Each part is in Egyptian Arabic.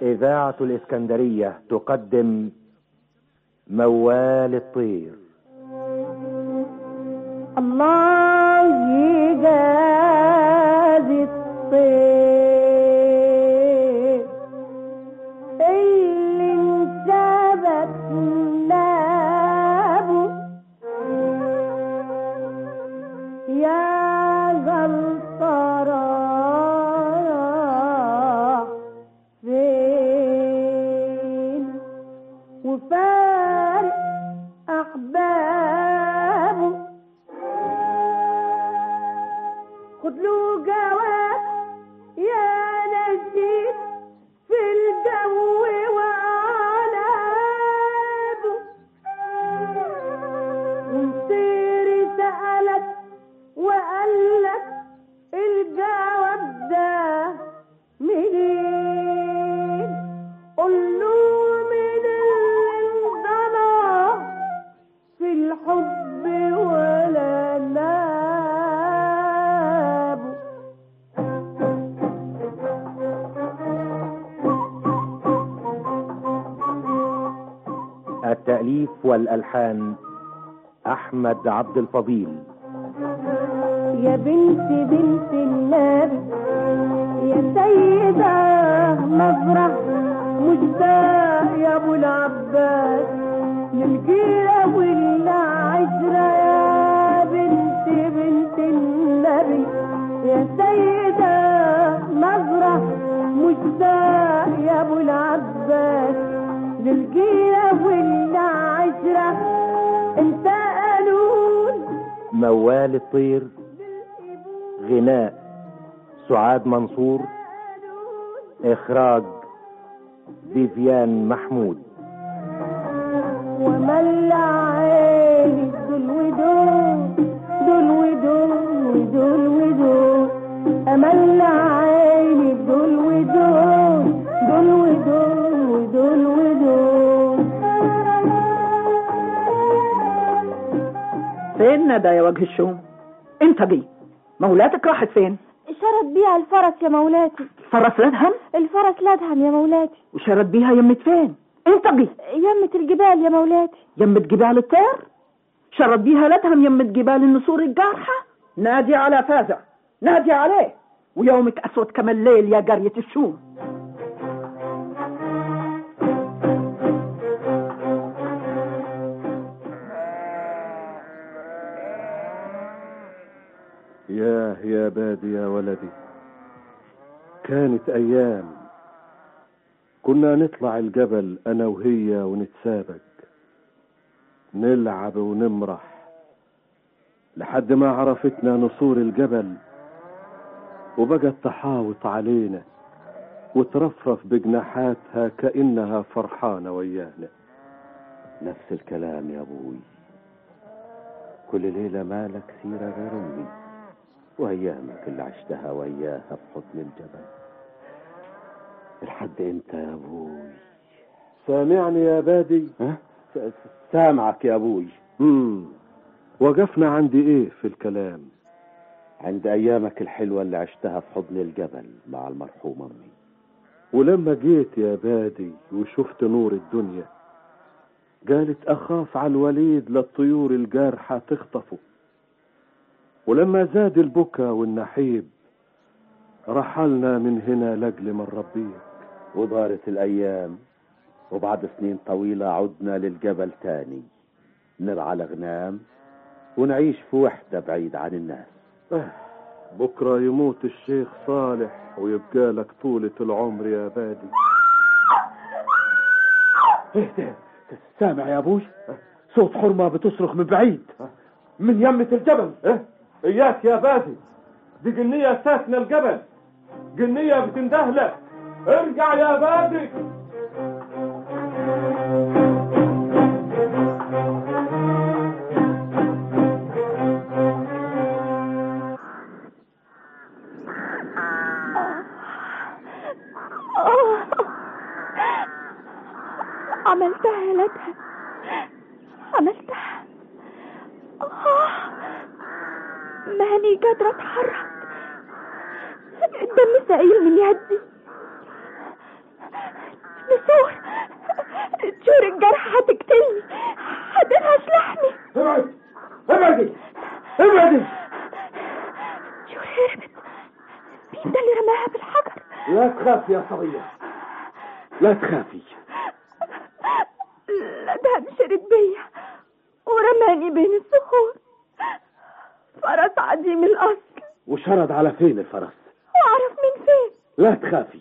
إذاعة الإسكندرية تقدم موال الطير الله يجازي الطير اللي انثبت نابه يا غلطرة فين وفارق أحبابه خد له جواب يا نجيب في الجو وعنابه ومطير سألك وقالك الجواب ده منين قول له من اللي انضنى في الحب ولا نابه التأليف والألحان أحمد عبد الفضيل يا بنت بنت النبي يا سيدة مفرح مشتاق يا ابو العباس للجيرة والعشرة يا بنت بنت النبي يا سيدة مفرح مشتاق يا ابو العباس للجيرة والعشرة انت قانون موال الطير غناء سعاد منصور إخراج فيفيان محمود وملى عيني دول ودول دول ودول ودول ودول أملى عيني دول ودول دول ودول ودول ودول فين ندى يا وجه الشوم انت جي مولاتك راحت فين شرت بيها الفرس يا مولاتي فرس لدهم الفرس لدهم يا مولاتي وشرت بيها يمة فين انت جي يمة الجبال يا مولاتي يمة جبال الطير شرت بيها لدهم يمة جبال النسور الجارحة نادي على فازع نادي عليه ويومك أسود كما الليل يا جارية الشوم ياه يا بادي يا ولدي كانت أيام كنا نطلع الجبل أنا وهي ونتسابق نلعب ونمرح لحد ما عرفتنا نسور الجبل وبقت تحاوط علينا وترفرف بجناحاتها كأنها فرحانة ويانا نفس الكلام يا ابوي كل ليلة مالك سيرة غير امي وايامك اللي عشتها وياها في حضن الجبل لحد امتى يا ابوي سامعني يا بادي ها س- س- سامعك يا ابوي مم. وقفنا عندي ايه في الكلام عند ايامك الحلوة اللي عشتها في حضن الجبل مع المرحومة امي ولما جيت يا بادي وشفت نور الدنيا قالت أخاف على الوليد للطيور الجارحة تخطفه ولما زاد البكا والنحيب رحلنا من هنا لأجل من ربيك ودارت الايام وبعد سنين طويلة عدنا للجبل تاني نرعى الأغنام ونعيش في وحدة بعيد عن الناس آه، بكرة يموت الشيخ صالح ويبقى لك طولة العمر يا بادي سامع يا ابوي صوت حرمة بتصرخ من بعيد من يمة الجبل إيه؟ إياك يا بادي دي جنية ساكنة الجبل جنية بتندهلك ارجع يا بادي عملتها يا لدها عملتها آه. ماني قادرة اتحرك الدم سائل من يدي تخافي يا صبية لا تخافي لدهب شرد بيا ورماني بين الصخور فرس عديم الأصل وشرد على فين الفرس وأعرف من فين لا تخافي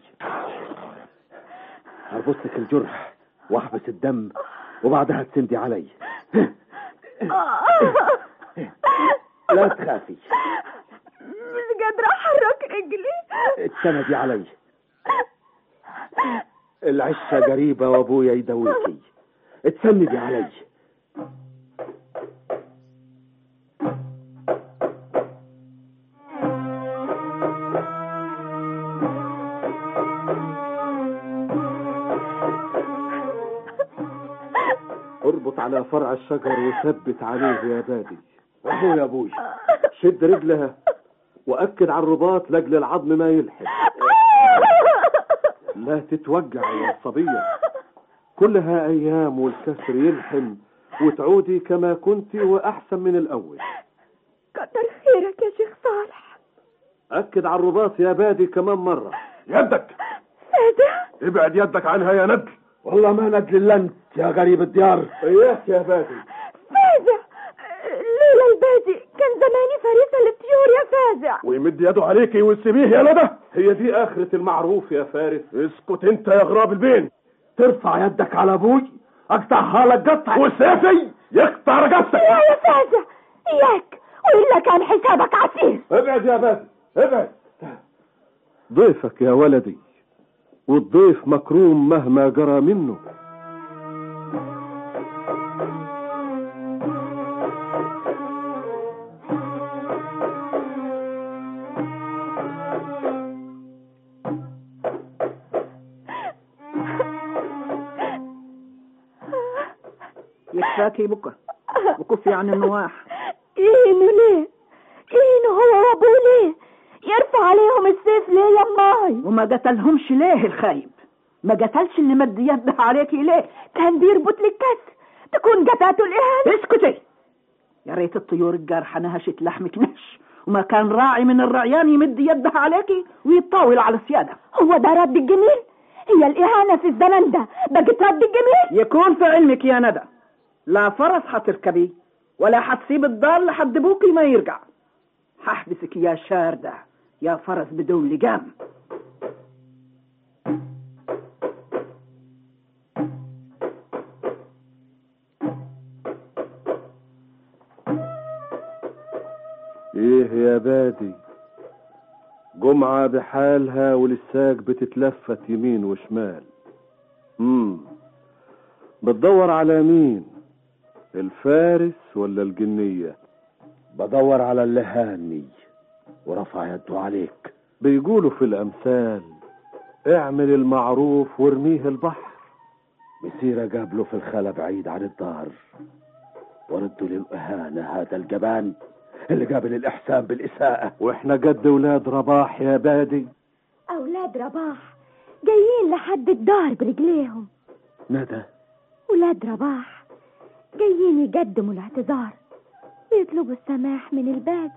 هربط لك الجرح واحبس الدم وبعدها تسندي علي لا تخافي مش قادرة أحرك رجلي اتسندي علي العشة قريبة وابويا يداويكي اتسندي علي اربط على فرع الشجر وثبت عليه يا بادي وهو يا ابوي شد رجلها واكد على الرباط لاجل العظم ما يلحق لا تتوجع يا صبية كلها ايام والكسر يلحم وتعودي كما كنت واحسن من الاول كتر خيرك يا شيخ صالح اكد على الرباط يا بادي كمان مرة يدك سادة ابعد يدك عنها يا ندل والله ما ندل الا انت يا غريب الديار اياك يا بادي فازع لولا البادي كان زماني فريسة للطيور يا فازع ويمد يده عليكي وتسيبيه يا ندى هي دي اخرة المعروف يا فارس اسكت انت يا غراب البين ترفع يدك على ابوي اقطعها لك قطع وسيفي يقطع رقبتك لا يا فازع إياك وإلا كان حسابك عسير ابعد يا بادي ابعد ضيفك يا ولدي والضيف مكروم مهما جرى منه يكفاكي بكى وكفي عن النواح إينه ليه إينه هو وأبوه ليه يرفع عليهم السيف ليه يا ماي وما قتلهمش ليه الخايب ما قتلش اللي مد يده عليكي ليه كان بيربط لك كسر تكون قطعته الإهانة اسكتي يا ريت الطيور الجارحة نهشت لحمك نهش وما كان راعي من الرعيان يمد يده عليكي ويطاول على السيادة هو ده رد الجميل هي الإهانة في الزمن ده بقت رد الجميل يكون في علمك يا ندى لا فرس حتركبيه ولا حتسيب الدار لحد بوكي ما يرجع ححبسك يا شاردة يا فرس بدون لجام ايه يا بادي جمعة بحالها ولساك بتتلفت يمين وشمال امم بتدور على مين الفارس ولا الجنية بدور على اللي هاني ورفع يده عليك بيقولوا في الامثال اعمل المعروف وارميه البحر مسيرة قابله في الخلا بعيد عن الدار وردوا للإهانة هذا الجبان اللي قابل الإحسان بالإساءة واحنا قد ولاد رباح يا بادي أولاد رباح جايين لحد الدار برجليهم ندى ولاد رباح جايين يقدموا الاعتذار ويطلبوا السماح من البادي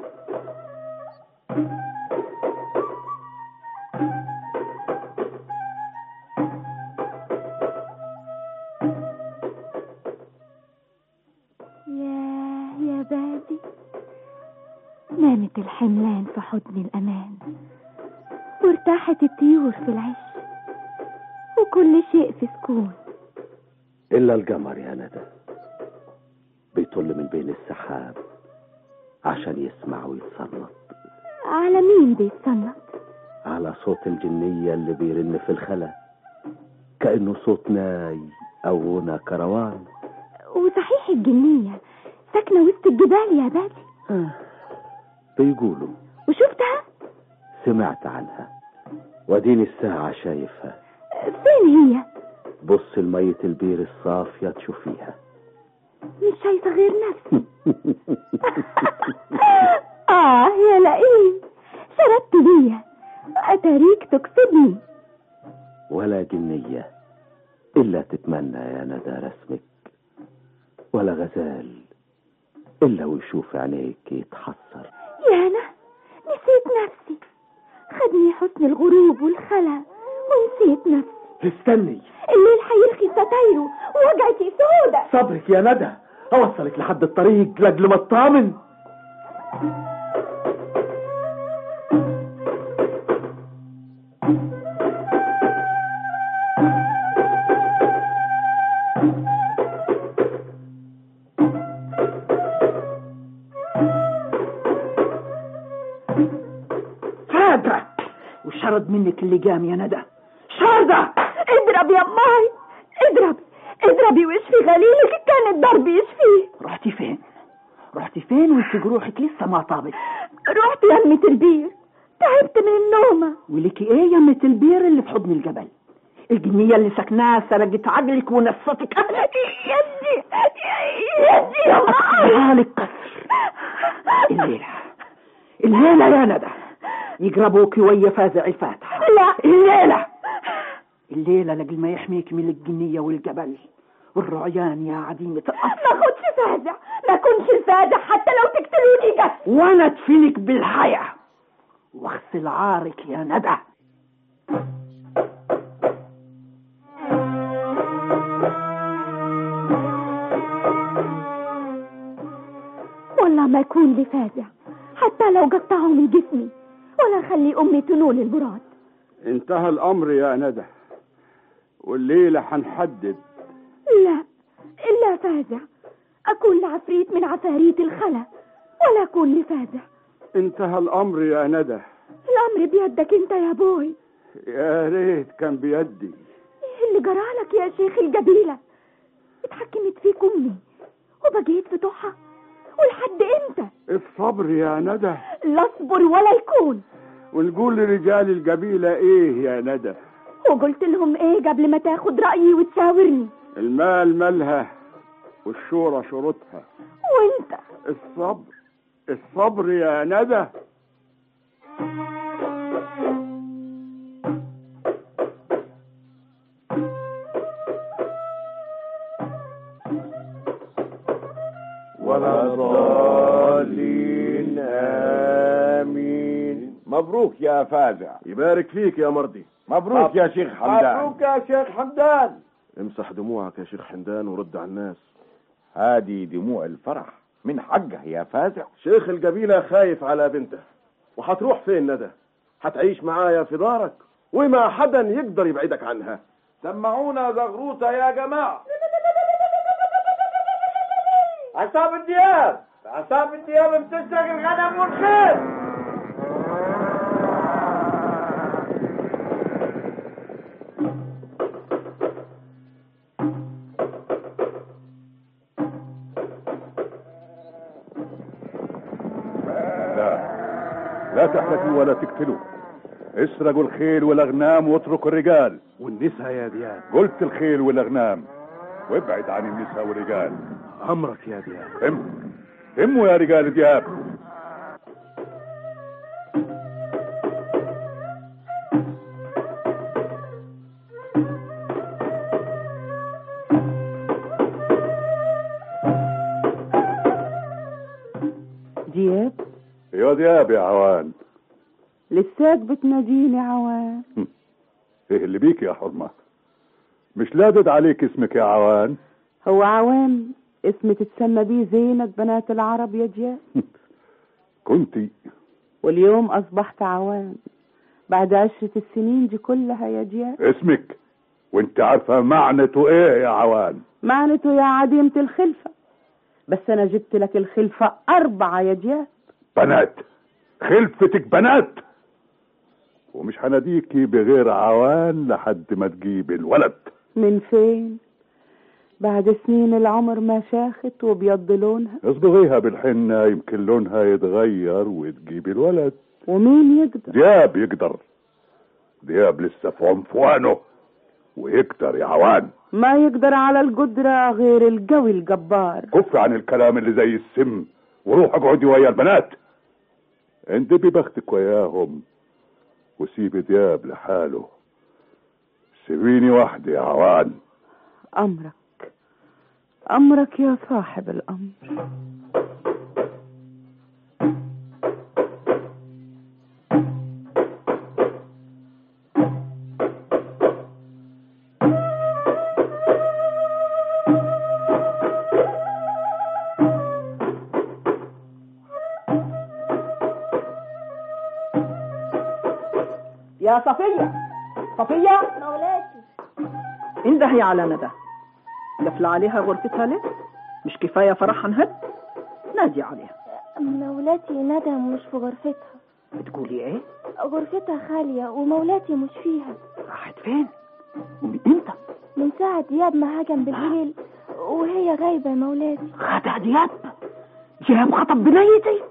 ياه يا بادي نامت الحملان في حضن الأمان وارتاحت الطيور في العش وكل شيء في سكون إلا القمر يا ندى بيطل من بين السحاب عشان يسمع ويتصنط على مين بيتصنط على صوت الجنية اللي بيرن في الخلا كأنه صوت ناي أو غنى كروان وصحيح الجنية ساكنة وسط الجبال يا بادي بيقولوا وشفتها سمعت عنها وديني الساعة شايفها فين هي بص المية البير الصافية تشوفيها مش شايفة غير نفسي آه يا لئيم شردت بيا أتاريك تقصدني ولا جنية إلا تتمنى يا ندى رسمك ولا غزال إلا ويشوف عينيك يتحسر يا أنا نسيت نفسي خدني حسن الغروب والخلا ونسيت نفسي استني الليل هيرخي ستايره ووجعتي سودة صبرك يا ندى اوصلك لحد الطريق لاجل ما اطمن فادرة وشرد منك اللي قام يا ندى شاردة اضرب يا ماي اضرب اضربي واشفي غليلك كان الضرب يشفيه رحتي فين رحتي فين وانت جروحك لسه ما طابت رحت يمة البير تعبت من النومة ولك ايه يمة البير اللي في حضن الجبل الجنية اللي سكناها سرقت عقلك ونصتك يدي يدي يا ماي حالك كسر الليلة الليلة يا ندى يقربوك ويا فازع الفاتحة لا الليلة الليلة لقل ما يحميك من الجنية والجبل والرعيان يا عديمة ما الأصل كنتش فازع ما كنتش فازع حتى لو تقتلوني جس وانا ادفنك بالحياة واغسل عارك يا ندى والله ما يكون لي فازع حتى لو قطعوا من جسمي ولا خلي امي تنول المراد انتهى الامر يا ندى والليله هنحدد لا الا فازع اكون لعفريت من عفاريت الخلا ولا اكون لفازع انتهى الامر يا ندى الامر بيدك انت يا بوي يا ريت كان بيدي ايه اللي جرالك يا شيخ الجبيلة اتحكمت فيك امي وبقيت فتوحها ولحد امتى الصبر يا ندى لا اصبر ولا يكون ونقول لرجال القبيله ايه يا ندى وقلت لهم ايه قبل ما تاخد رأيي وتشاورني المال مالها والشورى شروطها وانت الصبر الصبر يا ندى ولا ضالين آمين مبروك يا فازع يبارك فيك يا مرضي مبروك يا شيخ حمدان مبروك يا شيخ حمدان امسح دموعك يا شيخ حمدان ورد على الناس هذه دموع الفرح من حقه يا فازع شيخ القبيلة خايف على بنته وهتروح فين ندى هتعيش معايا في دارك وما حدا يقدر يبعدك عنها سمعونا زغروطة يا جماعة عصاب الدياب عصاب الدياب بتسرق الغنم والخيل لا لا تحلفوا ولا تقتلوا اسرقوا الخيل والاغنام واتركوا الرجال والنساء يا دياب قلت الخيل والاغنام وابعد عن النساء والرجال امرك يا دياب هم هموا يا رجال دياب دياب يا دياب يا عوان لساك بتناديني عوان ايه اللي بيك يا حرمة مش لادد عليك اسمك يا عوان هو عوان اسم تتسمى بيه زينب بنات العرب يا دياب كنتي واليوم أصبحت عوان بعد عشرة السنين دي كلها يا دياب اسمك وانت عارفة معنته ايه يا عوان معنته يا عديمة الخلفة بس أنا جبت لك الخلفة أربعة يا دياب بنات خلفتك بنات ومش هناديكي بغير عوان لحد ما تجيب الولد من فين بعد سنين العمر ما شاخت وبيض لونها اصبغيها بالحنة يمكن لونها يتغير وتجيب الولد ومين يقدر دياب يقدر دياب لسه في عنفوانه ويقدر يا عوان ما يقدر على القدرة غير القوي الجبار كف عن الكلام اللي زي السم وروح اقعدي ويا البنات اندبي بختك وياهم وسيبي دياب لحاله سيبيني وحدي يا عوان أمرك أمرك يا صاحب الأمر يا صفية صفية مولاتي اندهي على ندى قفل عليها غرفتها ليه مش كفاية فرحها انهد نادي عليها مولاتي ندى مش في غرفتها بتقولي ايه غرفتها خالية ومولاتي مش فيها راحت فين ومن امتى من ساعة دياب ما هجم بالليل وهي غايبة يا مولاتي خدع دياب دياب خطب بنيتي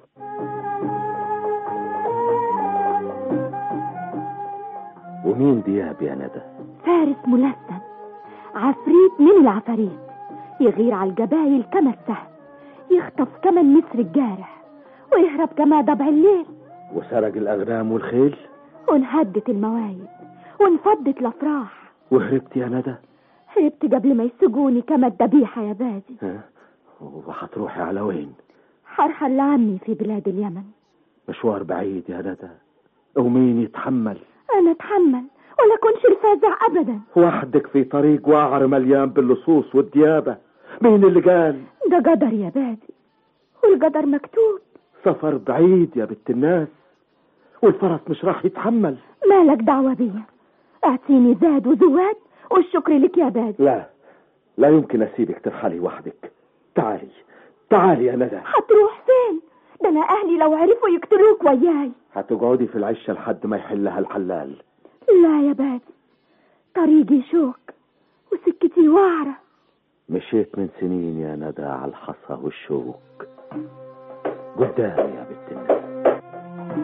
ومين دياب يا ندى فارس ملثم عفريت من العفاريت يغير على الجبايل كما السهم يخطف كما النسر الجارح ويهرب كما ضبع الليل وسرق الأغنام والخيل وانهدت الموايد وانفضت الافراح وهربت يا ندى هربت قبل ما يسجوني كما الذبيحة يا بادي ها؟ وهتروحي على وين حرحل لعمي في بلاد اليمن مشوار بعيد يا ندى ومين يتحمل انا اتحمل ولا كنش الفازع ابدا وحدك في طريق وعر مليان باللصوص والديابة مين اللي قال ده قدر يا بادي والقدر مكتوب سفر بعيد يا بنت الناس والفرس مش راح يتحمل مالك دعوة بيا اعطيني زاد وزواد والشكر لك يا بادي لا لا يمكن اسيبك ترحلي وحدك تعالي تعالي يا ندى هتروح فين ده انا اهلي لو عرفوا يقتلوك وياي هتقعدي في العشة لحد ما يحلها الحلال لا يا بادي طريقي شوك وسكتي وعرة مشيت من سنين يا ندى على الحصى والشوك قدامي يا بنت الناس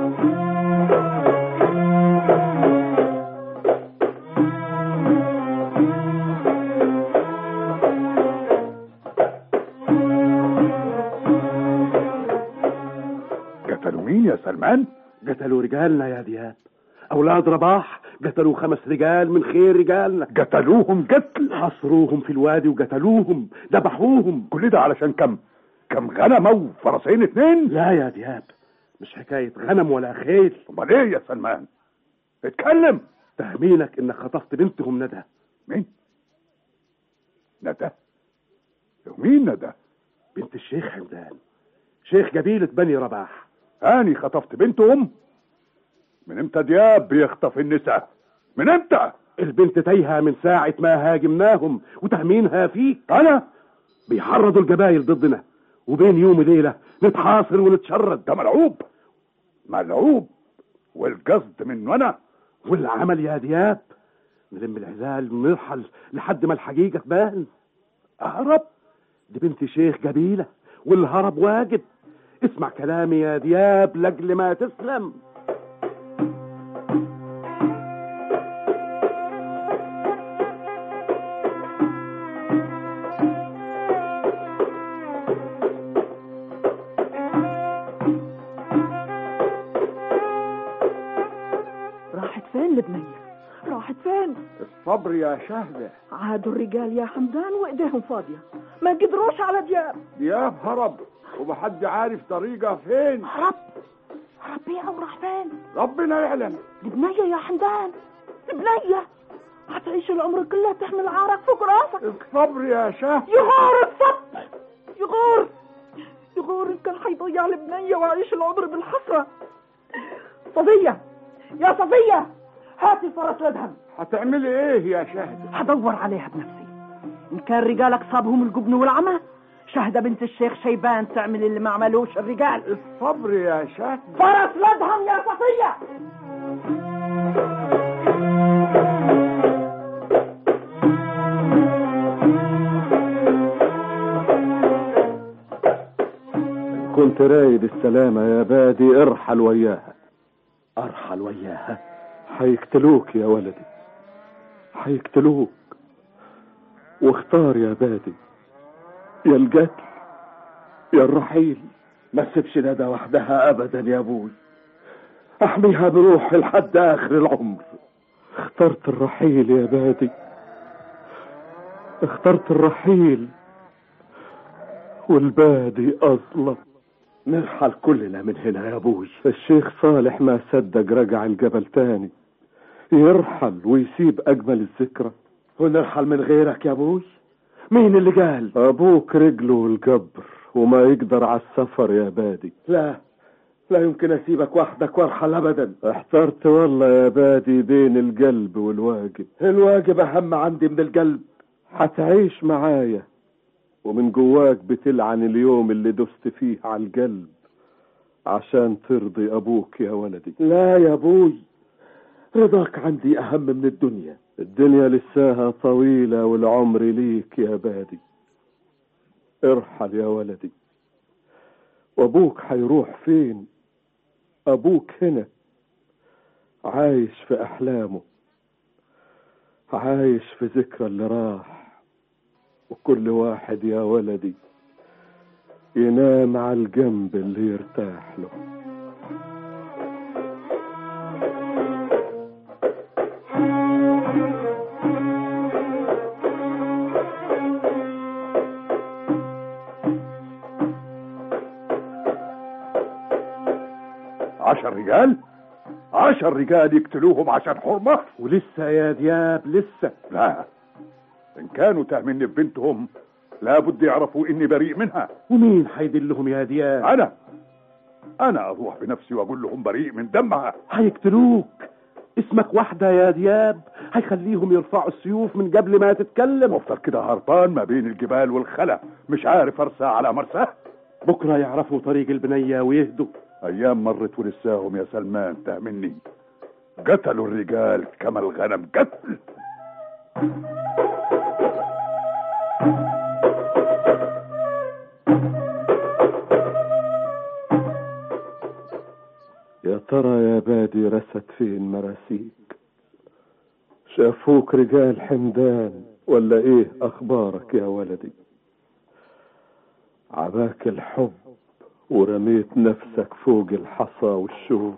قتلوا مين يا سلمان قتلوا رجالنا يا دياب اولاد رباح قتلوا خمس رجال من خير رجالنا قتلوهم قتل حصروهم في الوادي وقتلوهم ذبحوهم كل ده علشان كم كم غنمة وفرسين اتنين لا يا دياب مش حكاية غنم ولا خيل امال ايه يا سلمان اتكلم تهمينك انك خطفت بنتهم ندى مين ندى ومين ندى بنت الشيخ حمدان شيخ قبيلة بني رباح اني خطفت بنتهم من امتى دياب بيخطف النساء من امتى البنت تايهة من ساعة ما هاجمناهم وتهمينها فيك انا بيحرضوا القبايل ضدنا وبين يوم وليلة نتحاصر ونتشرد ده ملعوب ملعوب والقصد منه انا والعمل يا دياب نلم العزال ونرحل لحد ما الحقيقة تبان أهرب دي بنت شيخ قبيلة والهرب واجب اسمع كلامي يا دياب لأجل ما تسلم راحت فين لبنية راحت فين الصبر يا شهدة عادوا الرجال يا حمدان وايديهم فاضية ما قدروش على دياب دياب هرب ومحد عارف طريقه فين هرب هرب بيها وراح فين ربنا يعلم لبنية يا حمدان لبنية هتعيش العمر كله تحمل عارك فوق راسك الصبر يا شهدة يغار الصبر يغار يغار إن كان حيضيع لبنية وعيش العمر بالحسرة صفية يا صفية هاتي فرس الادهم هتعملي ايه يا شهدة هدور عليها بنفسي ان كان رجالك صابهم الجبن والعمى شهدة بنت الشيخ شيبان تعمل اللي ما عملوش الرجال الصبر يا شهدة فرس الادهم يا صفية كنت رايد السلامة يا بادي ارحل وياها ارحل وياها حيقتلوك يا ولدي حيقتلوك واختار يا بادي يا القتل يا الرحيل ما تسيبش ندى وحدها ابدا يا ابوي احميها بروحي لحد اخر العمر اخترت الرحيل يا بادي اخترت الرحيل والبادي اظلم نرحل كلنا من هنا يا ابوي الشيخ صالح ما صدق رجع الجبل تاني يرحل ويسيب اجمل الذكرى ونرحل من غيرك يا ابوي مين اللي قال ابوك رجله الجبر وما يقدر على السفر يا بادي لا لا يمكن اسيبك وحدك وارحل ابدا احترت والله يا بادي بين القلب والواجب الواجب اهم عندي من القلب هتعيش معايا ومن جواك بتلعن اليوم اللي دست فيه على القلب عشان ترضي ابوك يا ولدي لا يا ابوي رضاك عندي اهم من الدنيا الدنيا لساها طويلة والعمر ليك يا بادي ارحل يا ولدي وابوك هيروح فين ابوك هنا عايش في احلامه عايش في ذكرى اللي راح وكل واحد يا ولدي ينام على الجنب اللي يرتاح له عشر رجال عشر رجال يقتلوهم عشان حرمة ولسه يا دياب لسه لا إن كانوا تهمني ببنتهم لابد يعرفوا إني بريء منها ومين هيدلهم يا دياب أنا أنا أروح بنفسي وأقول لهم بريء من دمها هيقتلوك اسمك واحدة يا دياب هيخليهم يرفعوا السيوف من قبل ما تتكلم وافضل كده هربان ما بين الجبال والخلا مش عارف ارسى على مرساه بكرة يعرفوا طريق البنية ويهدوا ايام مرت ولساهم يا سلمان تهمني قتلوا الرجال كما الغنم قتل يا ترى يا بادي رست فين مراسيك شافوك رجال حمدان ولا ايه اخبارك يا ولدي عباك الحب ورميت نفسك فوق الحصى والشوك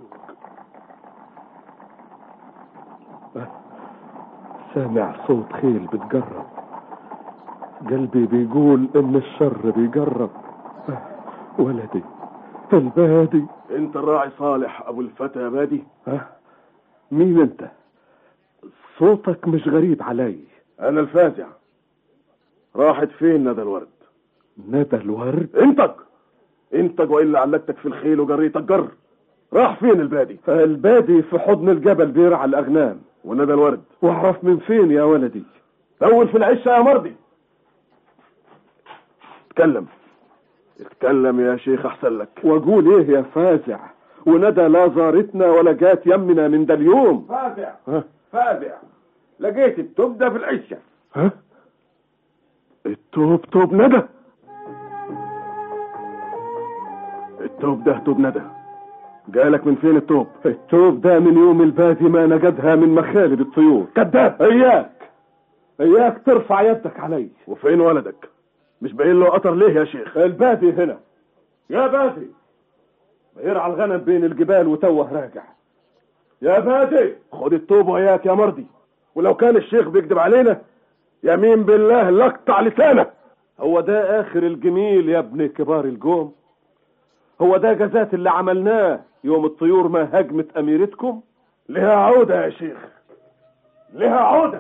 سامع صوت خيل بتجرب قلبي بيقول ان الشر بيجرب ولدي البادي انت الراعي صالح ابو الفتى يا بادي ها مين انت صوتك مش غريب علي انا الفازع راحت فين ندى الورد ندى الورد انتج انتج والا علقتك في الخيل وجريتك جر راح فين البادي البادي في حضن الجبل بيرعى الاغنام وندى الورد واعرف من فين يا ولدي دور في العشه يا مرضي اتكلم اتكلم يا شيخ احسن لك واقول ايه يا فازع وندى لا زارتنا ولا جات يمنا من ده اليوم فازع فازع لقيت التوب ده في العشه ها التوب توب ندى التوب ده توب ندى جالك من فين التوب التوب ده من يوم البادي ما نجدها من مخالب الطيور كذاب اياك اياك ترفع يدك علي وفين ولدك مش باين له قطر ليه يا شيخ البادي هنا يا بادي بيرعى الغنم بين الجبال وتوه راجع يا بادي خد التوب وياك يا مرضي ولو كان الشيخ بيكذب علينا يمين بالله لقطع لسانك هو ده اخر الجميل يا ابن كبار الجوم هو ده جزات اللي عملناه يوم الطيور ما هجمت اميرتكم لها عودة يا شيخ لها عودة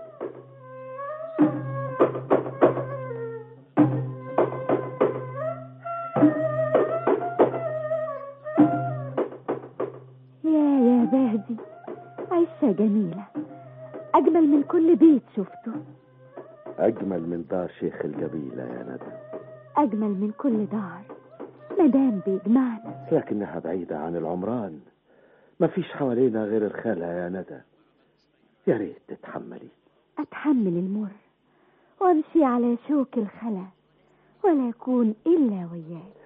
يا يا بادي عيشة جميلة أجمل من كل بيت شفته أجمل من دار شيخ القبيلة يا ندى أجمل من كل دار مدام بيجمعنا لكنها بعيدة عن العمران ما فيش حوالينا غير الخلا يا ندى يا ريت تتحملي أتحمل المر وأمشي على شوك الخلا ولا يكون إلا وياك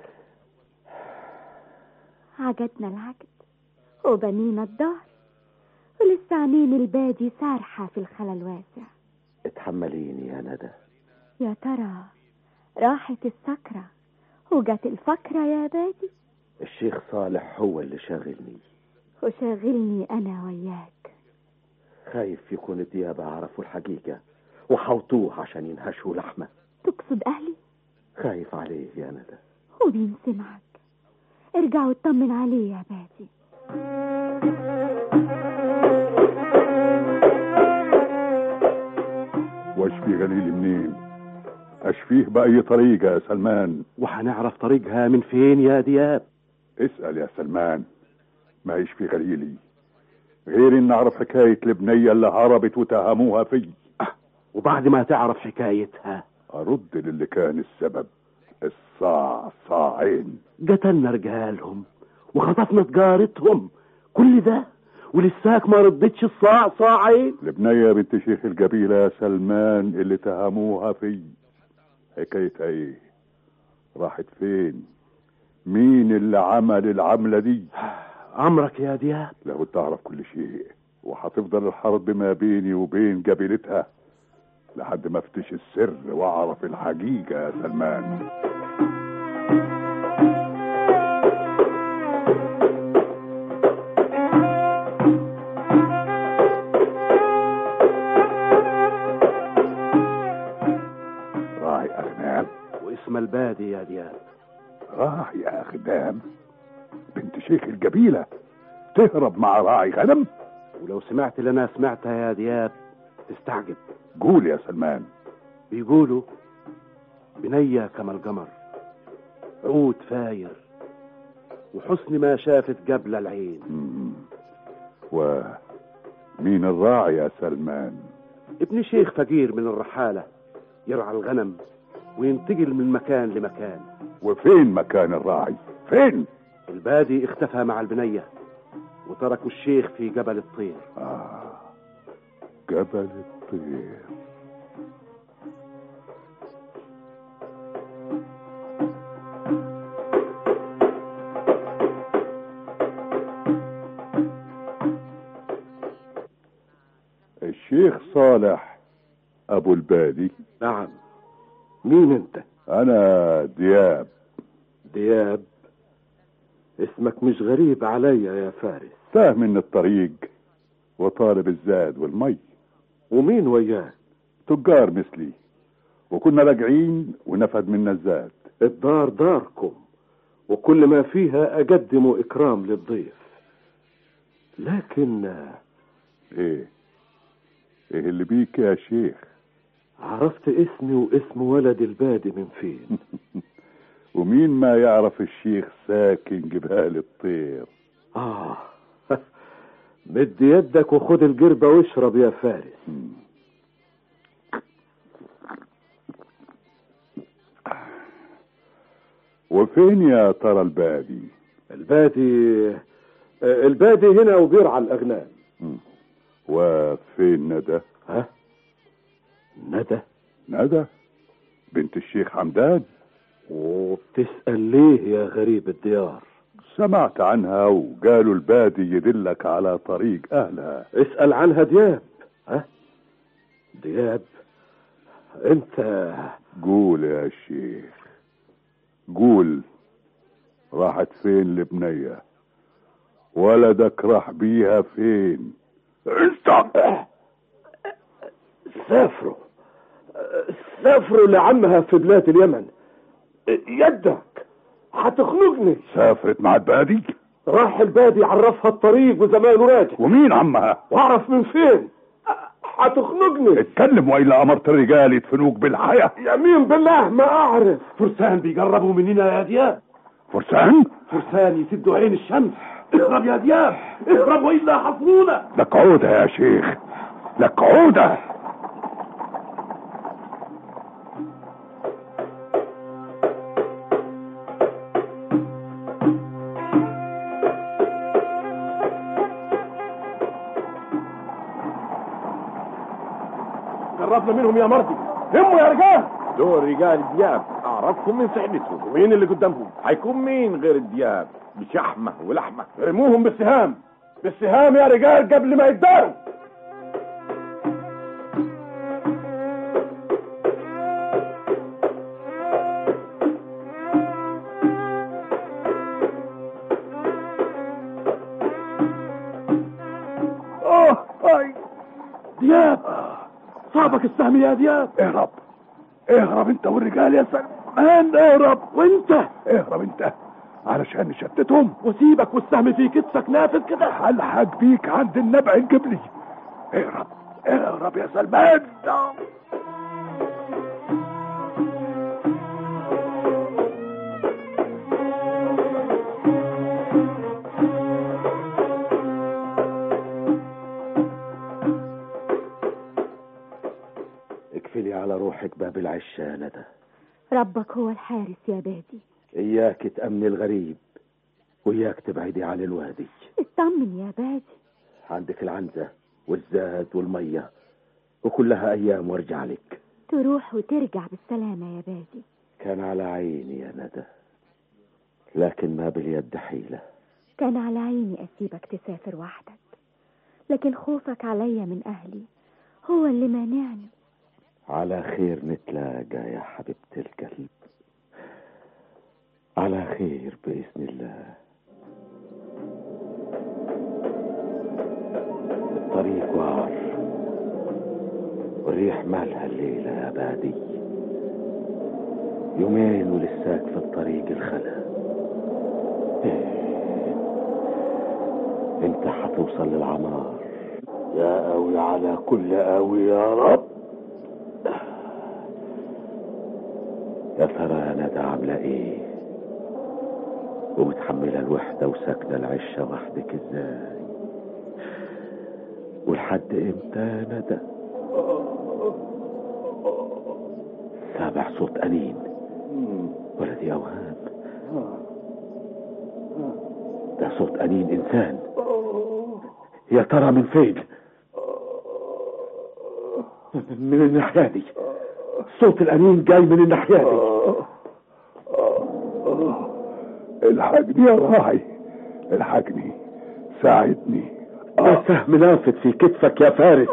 عجتنا العجد وبنينا الدار ولسه عينين البادي سارحة في الخلا الواسع اتحمليني يا ندى يا ترى راحت السكرة وجت الفكرة يا بادي الشيخ صالح هو اللي شاغلني وشاغلني أنا وياك خايف يكون الديابة عرفوا الحقيقة وحوطوه عشان ينهشوا لحمه تقصد أهلي خايف عليه يا ندى ومين سمعك ارجع واطمن عليه يا بادي واشفي غليلي منين اشفيه بأي طريقة يا سلمان وهنعرف طريقها من فين يا دياب اسأل يا سلمان ما هيش في غليلي غير ان اعرف حكاية البنية اللي هربت وتهموها في وبعد ما تعرف حكايتها ارد للي كان السبب الصاع صاعين قتلنا رجالهم وخطفنا تجارتهم كل ده ولساك ما ردتش الصاع صاعين البنية بنت شيخ القبيلة يا سلمان اللي تهموها في حكايتها ايه راحت فين مين اللي عمل العملة دي عمرك يا دياب لو تعرف كل شيء وهتفضل الحرب ما بيني وبين قبيلتها لحد ما افتش السر واعرف الحقيقة يا سلمان راعي أغنام واسم البادي يا دياب راعي أغنام بنت شيخ القبيلة تهرب مع راعي غنم ولو سمعت اللي انا سمعتها يا دياب تستعجب قول يا سلمان بيقولوا بنية كما القمر عود فاير وحسن ما شافت قبل العين مم. ومين الراعي يا سلمان ابن شيخ فقير من الرحالة يرعى الغنم وينتقل من مكان لمكان وفين مكان الراعي فين البادي اختفى مع البنية وتركوا الشيخ في جبل الطير آه. جبل الطير الشيخ صالح ابو البادي نعم مين انت انا دياب دياب اسمك مش غريب عليا يا فارس تاه من الطريق وطالب الزاد والمي ومين وياك تجار مثلي وكنا راجعين ونفد منا الزاد الدار داركم وكل ما فيها أقدم إكرام للضيف لكن ايه ايه اللي بيك يا شيخ عرفت اسمي واسم ولد البادي من فين ومين ما يعرف الشيخ ساكن جبال الطير آه مد يدك وخد الجربة واشرب يا فارس وفين يا ترى البادي البادي البادي هنا وبيرعى الأغنام وفين ندى ها ندى ندى بنت الشيخ حمدان وبتسأل ليه يا غريب الديار سمعت عنها وقالوا البادي يدلك على طريق أهلها اسأل عنها دياب ها دياب انت قول يا شيخ قول راحت فين البنية ولدك راح بيها فين انت سافروا سافروا لعمها في بلاد اليمن يدك هتخنقني سافرت مع البادي راح البادي عرفها الطريق وزمانه راجع ومين عمها واعرف من فين هتخنقني اتكلم والا امرت الرجال يدفنوك بالحياة يمين بالله ما اعرف فرسان بيقربوا مننا يا دياب فرسان فرسان يسدوا عين الشمس اهرب يا دياب اهرب والا حصرونا لك عودة يا شيخ لك عودة قربنا منهم يا مرضي هموا يا رجال دول رجال دياب اعرفهم من سعدتهم ومين اللي قدامهم هيكون مين غير الدياب بشحمه ولحمه رموهم بالسهام بالسهام يا رجال قبل ما يتداروا اه اي دياب صابك السهم يا دياب اهرب اهرب انت والرجال يا سلمان اهرب وانت اهرب انت علشان نشتتهم وسيبك والسهم في كتفك نافذ كده هلحق بيك عند النبع القبلي اهرب اهرب يا سلمان اقفلي على روحك باب العش يا ندى ربك هو الحارس يا بادي اياك تأمني الغريب وإياك تبعدي عن الوادي اطمن يا بادي عندك العنزة والزاد والمية وكلها أيام وارجع لك تروح وترجع بالسلامة يا بادي كان على عيني يا ندى لكن ما باليد حيلة كان على عيني أسيبك تسافر وحدك لكن خوفك عليا من أهلي هو اللي مانعني على خير نتلاقى يا حبيبة القلب على خير بإذن الله الطريق وعر والريح مالها الليلة يا بادي يومين ولساك في الطريق الخلا إيه. انت حتوصل للعمار يا قوي على كل قوي يا رب يا ترى يا ندى عاملة ايه ومتحملة الوحدة وساكنة العشة وحدك ازاي ولحد امتى يا ندى سامع صوت أنين ولا دي أوهام ده صوت أنين إنسان يا ترى من فين من الناحية دي صوت الأنين جاي من الناحية دي الحقني يا راعي الحقني ساعدني ده سهم لافت في كتفك يا فارس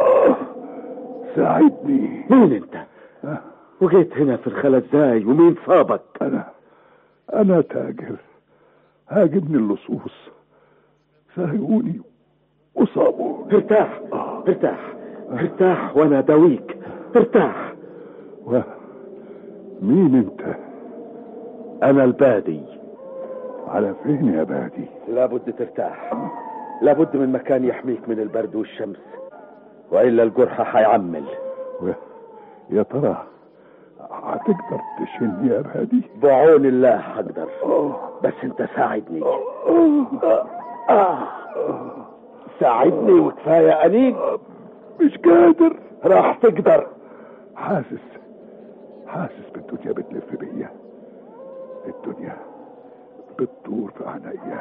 ساعدني مين انت وجيت هنا في الخلا ازاي ومين صابك انا انا تاجر هاجمني اللصوص سرقوني وصابوني ارتاح ارتاح ارتاح وانا داويك ارتاح و... مين انت انا البادي على فين يا بادي لابد ترتاح لابد من مكان يحميك من البرد والشمس والا الجرح هيعمل و... يا ترى هتقدر تشيلني يا بادي بعون الله هقدر بس انت ساعدني آه. ساعدني وكفايه انين مش قادر راح تقدر حاسس حاسس بالدنيا بتلف بيا الدنيا بتدور في عينيا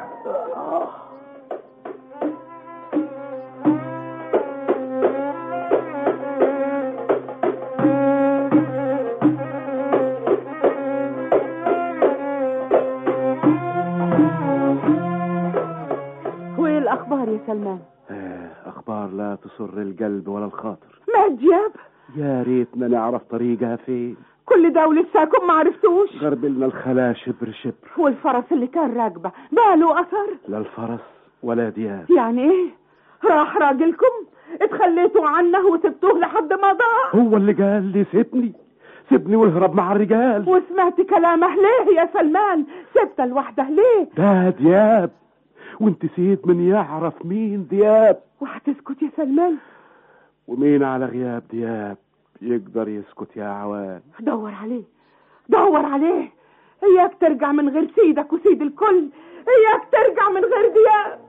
وايه الاخبار يا سلمان اخبار لا تسر القلب ولا الخاطر ما جاب يا ريتنا نعرف طريقها فين كل ده ولساكم ما عرفتوش غربلنا الخلا شبر شبر والفرس اللي كان راكبه باله اثر لا الفرس ولا دياب يعني ايه راح راجلكم اتخليتوا عنه وسبتوه لحد ما ضاع هو اللي قال لي سيبني سيبني واهرب مع الرجال وسمعت كلامه ليه يا سلمان سبت لوحده ليه ده دياب وانت سيد من يعرف مين دياب وهتسكت يا سلمان ومين على غياب دياب يقدر يسكت يا عوان دور عليه دور عليه اياك ترجع من غير سيدك وسيد الكل اياك ترجع من غير دياب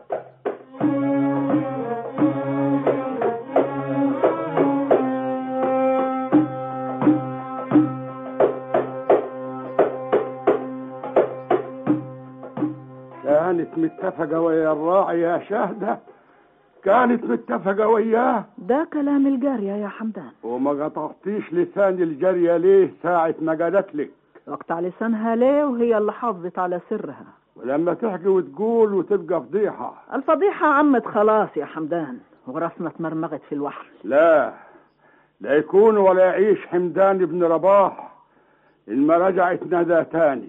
كانت متفقة ويا الراعي يا شهدة كانت متفقة وياه ده كلام الجارية يا حمدان وما قطعتيش لسان الجارية ليه ساعة ما قالت لك اقطع لسانها ليه وهي اللي حافظت على سرها ولما تحكي وتقول وتبقى فضيحة الفضيحة عمت خلاص يا حمدان وراسنا اتمرمغت في الوحل لا لا يكون ولا يعيش حمدان بن رباح إن ما رجعت ندى تاني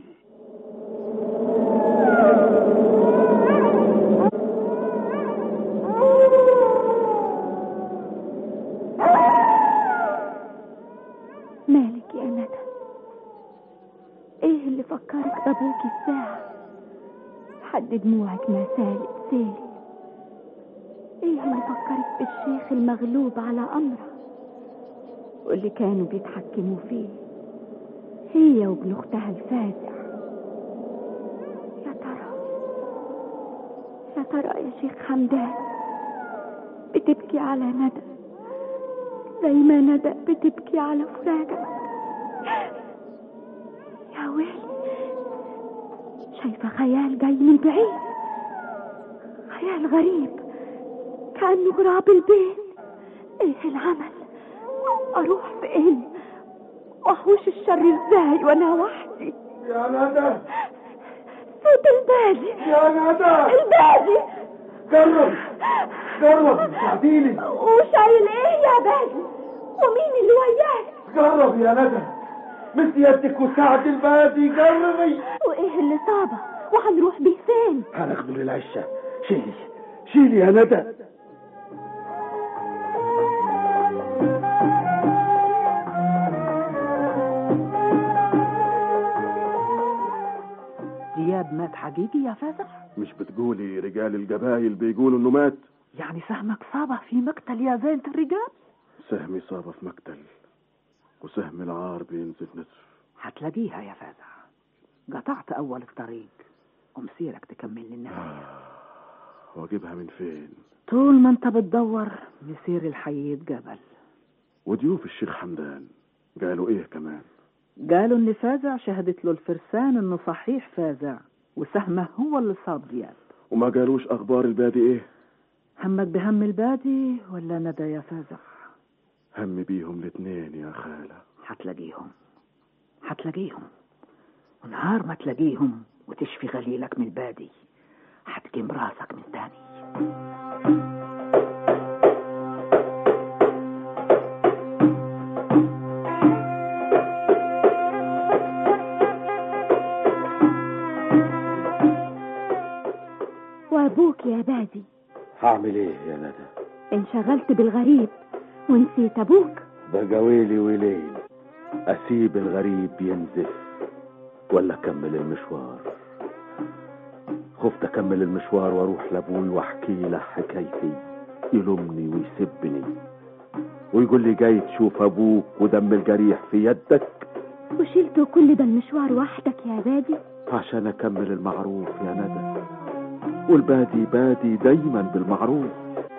مالك يا ندى ايه اللي فكرك بابوكي الساعة حد دموعك ما سالت سالي ايه اللي فكرك بالشيخ المغلوب على امره واللي كانوا بيتحكموا فيه هي وابن اختها الفازع يا ترى يا ترى يا شيخ حمدان بتبكي على ندى زي ما ندى بتبكي على فراقك يا ويلي شايفة خيال جاي من بعيد خيال غريب كأنه غراب البيت ايه العمل اروح فين واحوش الشر ازاي وانا وحدي يا ندى صوت البادي يا ندى البادي جرب جرب ساعديني وشايل ايه يا بادي ومين اللي وياك جرب يا ندى مثل يدك وساعد البادي جربي وايه اللي صابه وهنروح بيه فين هناخده للعشة شيلي شيلي يا ندى دياب مات حقيقي يا فازع مش بتقولي رجال الجبايل بيقولوا انه مات يعني سهمك صابه في مقتل يا زينة الرجال سهمي صابه في مقتل وسهم العار بينزف نزف هتلاقيها يا فازع قطعت اول الطريق ومسيرك تكمل للنهايه واجيبها من فين طول ما انت بتدور مسير الحي يتقبل وضيوف الشيخ حمدان قالوا ايه كمان قالوا ان فازع شهدت له الفرسان انه صحيح فازع وسهمه هو اللي صاب دياب وما قالوش اخبار البادي ايه همك بهم البادي ولا ندى يا فازع هم بيهم الاتنين يا خالة هتلاقيهم هتلاقيهم ونهار ما تلاقيهم وتشفي غليلك من البادي هتقيم راسك من تاني وابوك يا بادي هعمل ايه يا ندى انشغلت بالغريب ونسيت ابوك بقى ويلي ويلين اسيب الغريب ينزف ولا اكمل المشوار خفت اكمل المشوار واروح لابوي واحكي له حكايتي يلومني ويسبني ويقول لي جاي تشوف ابوك ودم الجريح في يدك وشلتوا كل ده المشوار وحدك يا بادي عشان اكمل المعروف يا ندى والبادي بادي دايما بالمعروف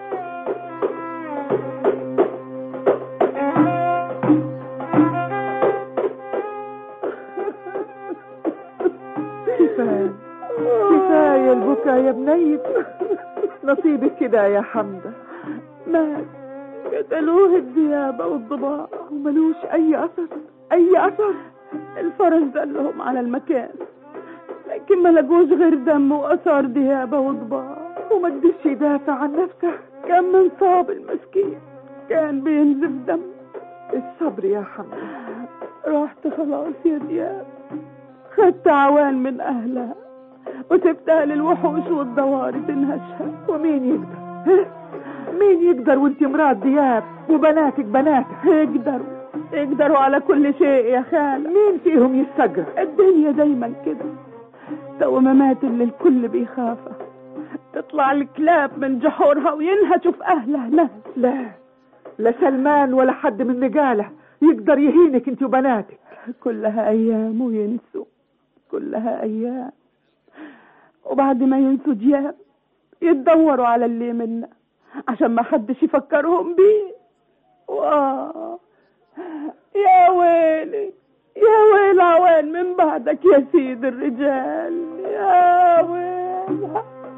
كفاية كفاية البكا يا بنيت نصيبك كده يا حمدة مات قتلوه الديابة والضباع وملوش أي أثر أي أثر الفرس دلهم على المكان لكن ما لقوش غير دم وأثار ديابة وضباع وما قدرش يدافع عن نفسه كان منصاب المسكين كان بينزف دم الصبر يا حمدة رحت خلاص يا دياب خدت عوان من أهلها وسبتها للوحوش والضواري تنهشها ومين يقدر ها؟ مين يقدر وانت مرات دياب وبناتك بناتك يقدروا يقدروا على كل شيء يا خال مين فيهم يستجر الدنيا دايما كده تو ما مات اللي الكل بيخافه تطلع الكلاب من جحورها وينهشوا في اهلها نهش لا لا سلمان ولا حد من رجاله يقدر يهينك انت وبناتك كلها ايام وينسوا كلها ايام وبعد ما ينسوا دياب يتدوروا على اللي منا عشان ما حدش يفكرهم بيه واه يا ويلي يا ويل عوان من بعدك يا سيد الرجال يا ويل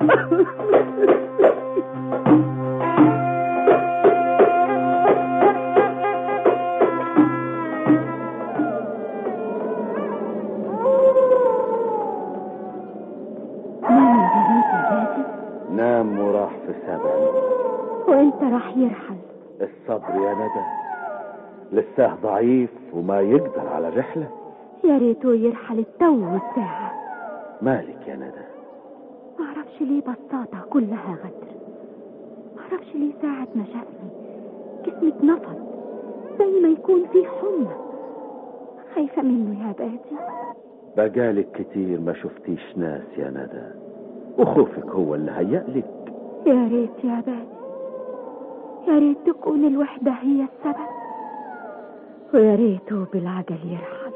نام يا بنت يا بادي نام وراح في سبع وانت راح يرحل الصبر يا ندى لسه ضعيف وما يقدر على الرحلة يا ريته يرحل التو والساعة مالك يا ندى معرفش ليه بساطة كلها غدر معرفش ليه ساعة ما شافني جسمي اتنفض زي ما يكون في حمى خايفة منه يا بادي بقالك كتير ما شفتيش ناس يا ندى وخوفك هو اللي هيألك يا ريت يا بادي يا ريت تكون الوحدة هي السبب ويا ريته بالعجل يرحل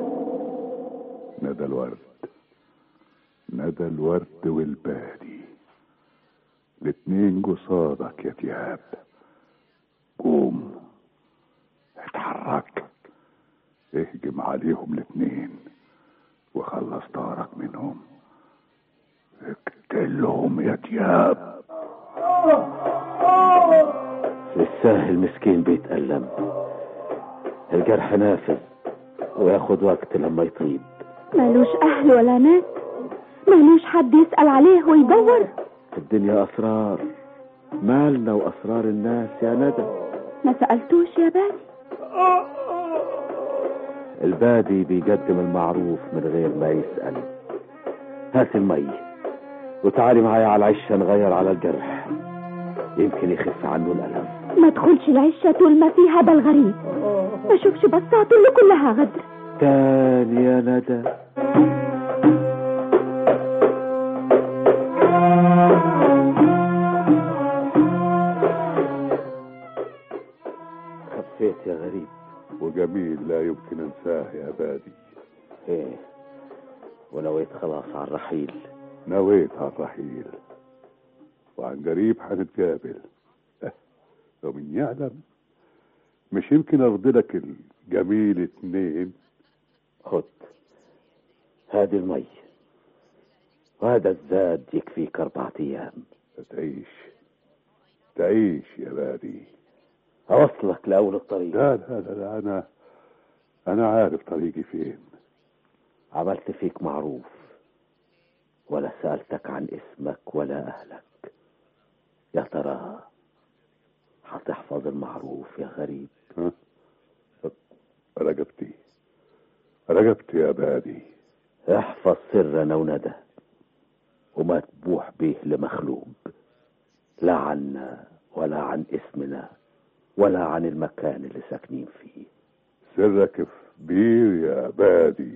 ندى الورد ندى الورد والبادي الاتنين قصادك يا دياب قوم اتحرك اهجم عليهم الاتنين وخلص طارك منهم اقتلهم يا دياب الساهل مسكين بيتألم الجرح نافذ وياخد وقت لما يطيب مالوش أهل ولا ناس مالوش حد يسأل عليه ويدور في الدنيا أسرار مالنا وأسرار الناس يا ندى ما سألتوش يا بادي البادي بيقدم المعروف من غير ما يسأل هات المي وتعالي معايا على العشة نغير على الجرح يمكن يخف عنه الألم ما ادخلش العشة طول ما فيها بل ما اشوفش بساط اللي كلها غدر تاني يا ندى خفيت يا غريب وجميل لا يمكن انساه يا بادي ايه ونويت خلاص على الرحيل نويت على الرحيل وعن قريب هنتقابل أه، ومن يعلم مش يمكن ارضي لك الجميل اتنين خد هذه المي وهذا الزاد يكفيك أربعة أيام تعيش تعيش يا بادي أوصلك لأول الطريق لا لا لا, لا أنا أنا عارف طريقي فين عملت فيك معروف ولا سألتك عن اسمك ولا أهلك يا ترى هتحفظ المعروف يا غريب ها؟ رقبتي رقبتي يا بادي احفظ سرنا وندى وما تبوح به لمخلوق لا عنا ولا عن اسمنا ولا عن المكان اللي ساكنين فيه سرك في بير يا بادي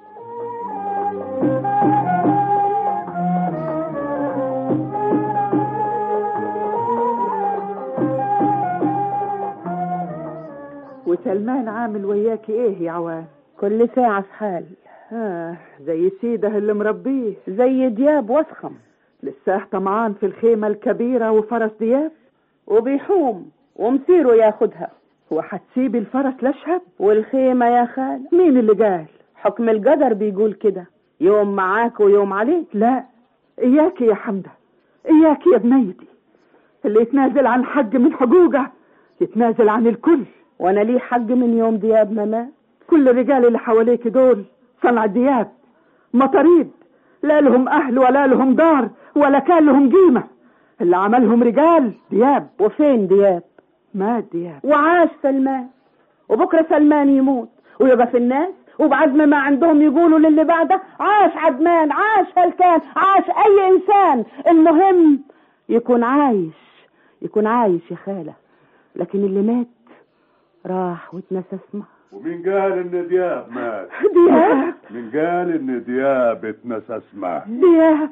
وسلمان عامل وياكي ايه يا عوان كل ساعة في حال آه زي سيده اللي مربيه زي دياب وسخم لسه طمعان في الخيمة الكبيرة وفرس دياب وبيحوم ومسيره ياخدها وهتسيب الفرس لشهب والخيمة يا خال مين اللي قال حكم القدر بيقول كده يوم معاك ويوم عليك لا اياكي يا حمدة اياكي يا بنيتي اللي يتنازل عن حق من حقوقه يتنازل عن الكل وانا ليه حق من يوم دياب ما مات كل الرجال اللي حواليك دول صنع دياب مطاريد لا لهم اهل ولا لهم دار ولا كان لهم قيمة اللي عملهم رجال دياب وفين دياب مات دياب وعاش سلمان وبكرة سلمان يموت ويبقى في الناس وبعزم ما عندهم يقولوا للي بعده عاش عدمان عاش هلكان عاش اي انسان المهم يكون عايش يكون عايش يا خالة لكن اللي مات راح واتنسى اسمه ومين قال ان دياب مات دياب مين قال ان دياب اتنسى اسمه دياب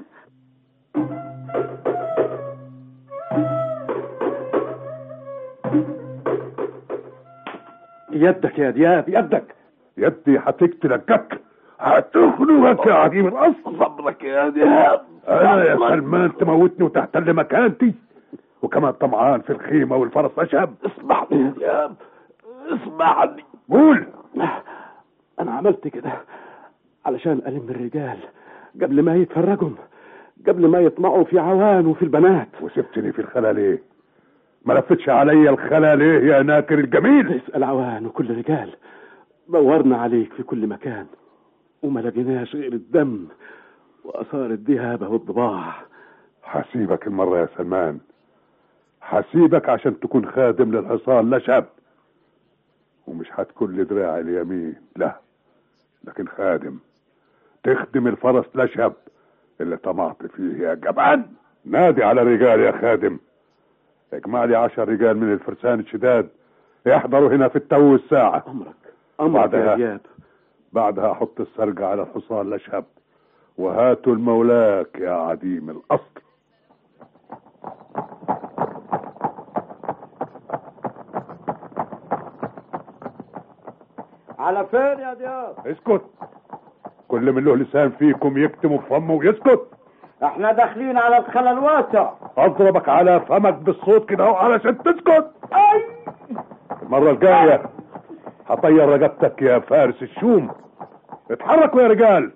يدك يا دياب يدك يدي هتقتلك جك هتخنقك يا عجيب الاصل صبرك يا دياب انا يا سلمان تموتني وتحتل مكانتي وكمان طمعان في الخيمة والفرس اشهب اسمعني يا دياب اسمعني قول انا عملت كده علشان الم الرجال قبل ما يتفرجوا قبل ما يطمعوا في عوان وفي البنات وسبتني في الخلا ليه ما لفتش عليا الخلا ليه يا ناكر الجميل اسأل عوان وكل الرجال دورنا عليك في كل مكان وما لقيناش غير الدم وآثار الذهابة والضباع هسيبك المرة يا سلمان هسيبك عشان تكون خادم للحصان لا شاب ومش هتكون لي دراعي اليمين لا لكن خادم تخدم الفرس لا شاب اللي طمعت فيه يا جبان نادي على رجال يا خادم اجمع لي عشر رجال من الفرسان الشداد يحضروا هنا في التو الساعة أمرك أمرك يا بعدها دياب بعدها حط السرقة على الحصان لشهب وهاتوا المولاك يا عديم الأصل على فين يا دياب اسكت كل من له لسان فيكم يكتم في فمه ويسكت احنا داخلين على الخلا الواسع اضربك على فمك بالصوت كده اهو علشان تسكت المرة الجاية هطير رقبتك يا فارس الشوم اتحركوا يا رجال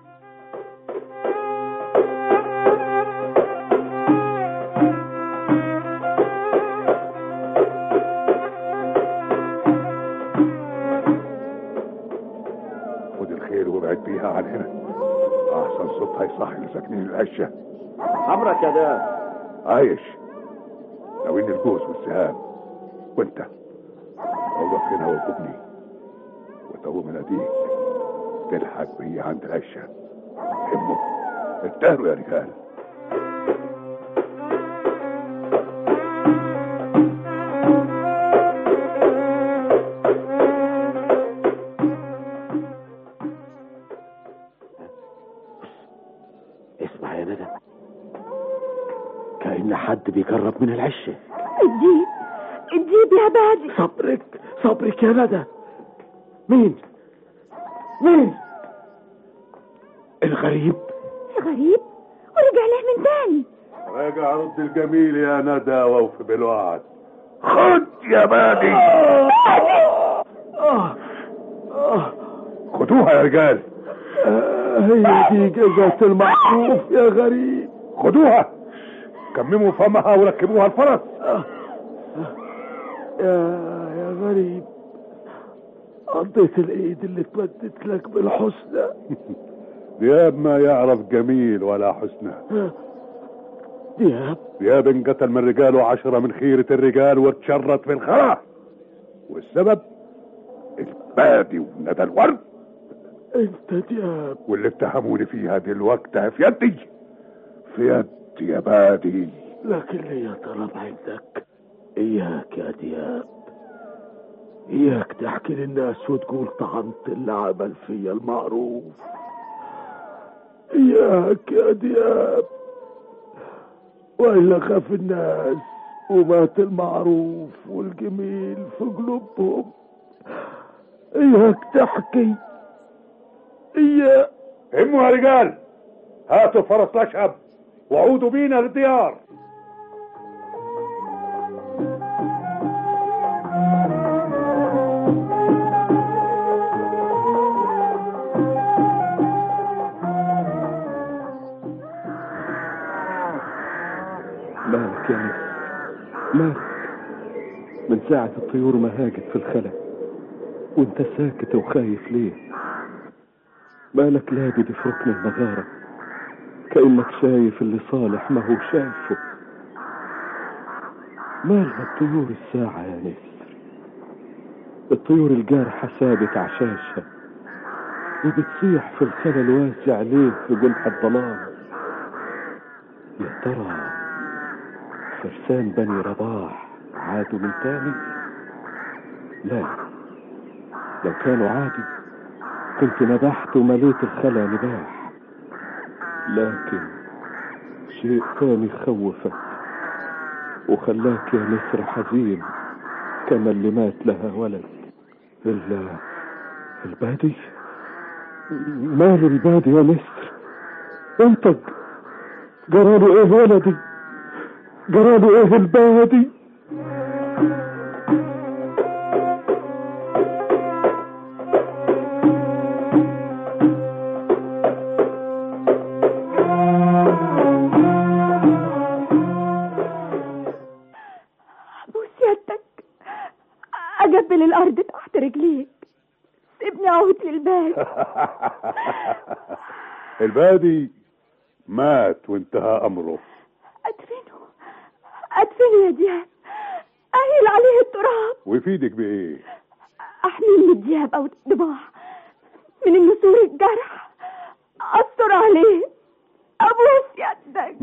خد الخيل وابعد بيها عن هنا احسن صوت هيصحي لساكنين العشه امرك يا داد عايش ناويين الجوز والسهام وانت اوقف هنا واركبني وتقوم مناديك تلحق بي عند العشه همه انتهروا يا رجال اسمع يا ندى كأن حد بيقرب من العشة الجيب الجيب يا بادي صبرك صبرك يا ندى مين مين الغريب غريب ورجع له من تاني راجع رد الجميل يا ندى ووفي بالوعد خد يا بادي خدوها يا رجال هي دي جزاة المعروف يا غريب خدوها كمموا فمها وركبوها الفرس يا يا غريب قضيت الايد اللي اتمدت لك بالحسنى دياب ما يعرف جميل ولا حسنى دياب دياب انقتل من رجاله عشرة من خيرة الرجال واتشرط في الخلا والسبب البادي وندى الورد انت دياب واللي اتهموني فيها دلوقتي في يدي في يدي يا بادي لكن ليا طلب عندك اياك يا دياب اياك تحكي للناس وتقول طعنت اللي عمل فيا المعروف اياك يا دياب والا خاف الناس ومات المعروف والجميل في قلوبهم اياك تحكي اياك هموا يا رجال هاتوا فرس الاشهب وعودوا بينا للديار مالك يا ناس مالك من ساعة الطيور ما هاجت في الخلا وانت ساكت وخايف ليه مالك لابد في ركن المغارة كأنك شايف اللي صالح ما هو شايفه مالها الطيور الساعة يا نسر الطيور الجارحة سابت عشاشها وبتصيح في الخلا الواسع ليه في جنح الظلام يا ترى فرسان بني رباح عادوا من تاني لا لو كانوا عادوا كنت نبحت ومليت الخلا نباح لكن شيء تاني خوفك وخلاك يا نسر حزين كما اللي مات لها ولد ال البادي مال البادي يا نسر انطق جراله ايه ولدي جراله ايه البادي بوس يدك أقبل الأرض تحت رجليك سيبني أعود للباب البادي مات وانتهى امره أدفنه أدفنه يا دياب أهيل عليه التراب ويفيدك بايه أحميه من الدياب أو الضباع من النسور الجرح أستر عليه أبوس يدك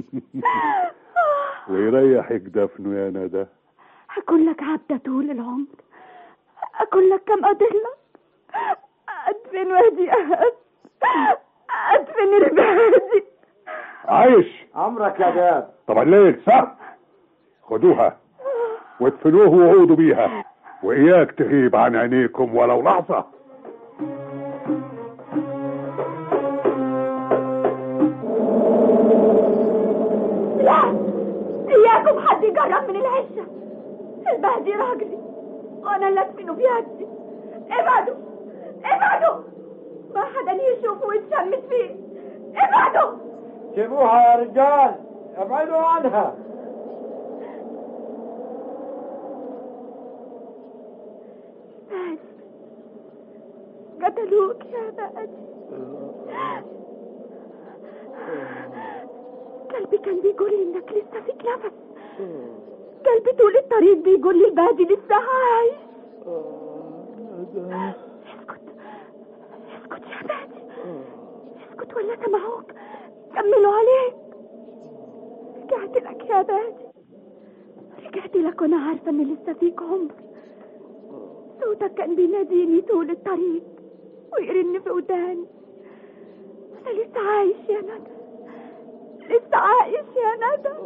ويريحك دفنه يا ندى هكون لك عبدة طول العمر أكون لك كم أضلك أدفن وادي أهب أدفن البادي عايش امرك يا داد طب الليل صح خدوها وادفنوه وعودوا بيها واياك تغيب عن عينيكم ولو لحظه لا هرب من العشة البهدي راجلي وانا اللي ادفنه بيدي ابعدوا ابعدوا ما حدا يشوفه ويتشمت فيه ابعدوا سيبوها يا رجال ابعدوا عنها بادي قتلوك يا بادي قلبي كان بيقول لي انك لسه فيك نفس قلبي طول الطريق بيقول لي البادي لسه عايش اسكت اسكت يا بادي اسكت ولا سمعوك كملوا عليك رجعت لك يا بادي رجعت لك وانا عارفه ان لسه فيك عمر صوتك كان بيناديني طول الطريق ويرن في وداني انا لسه عايش يا ندى لسه عايش يا ندى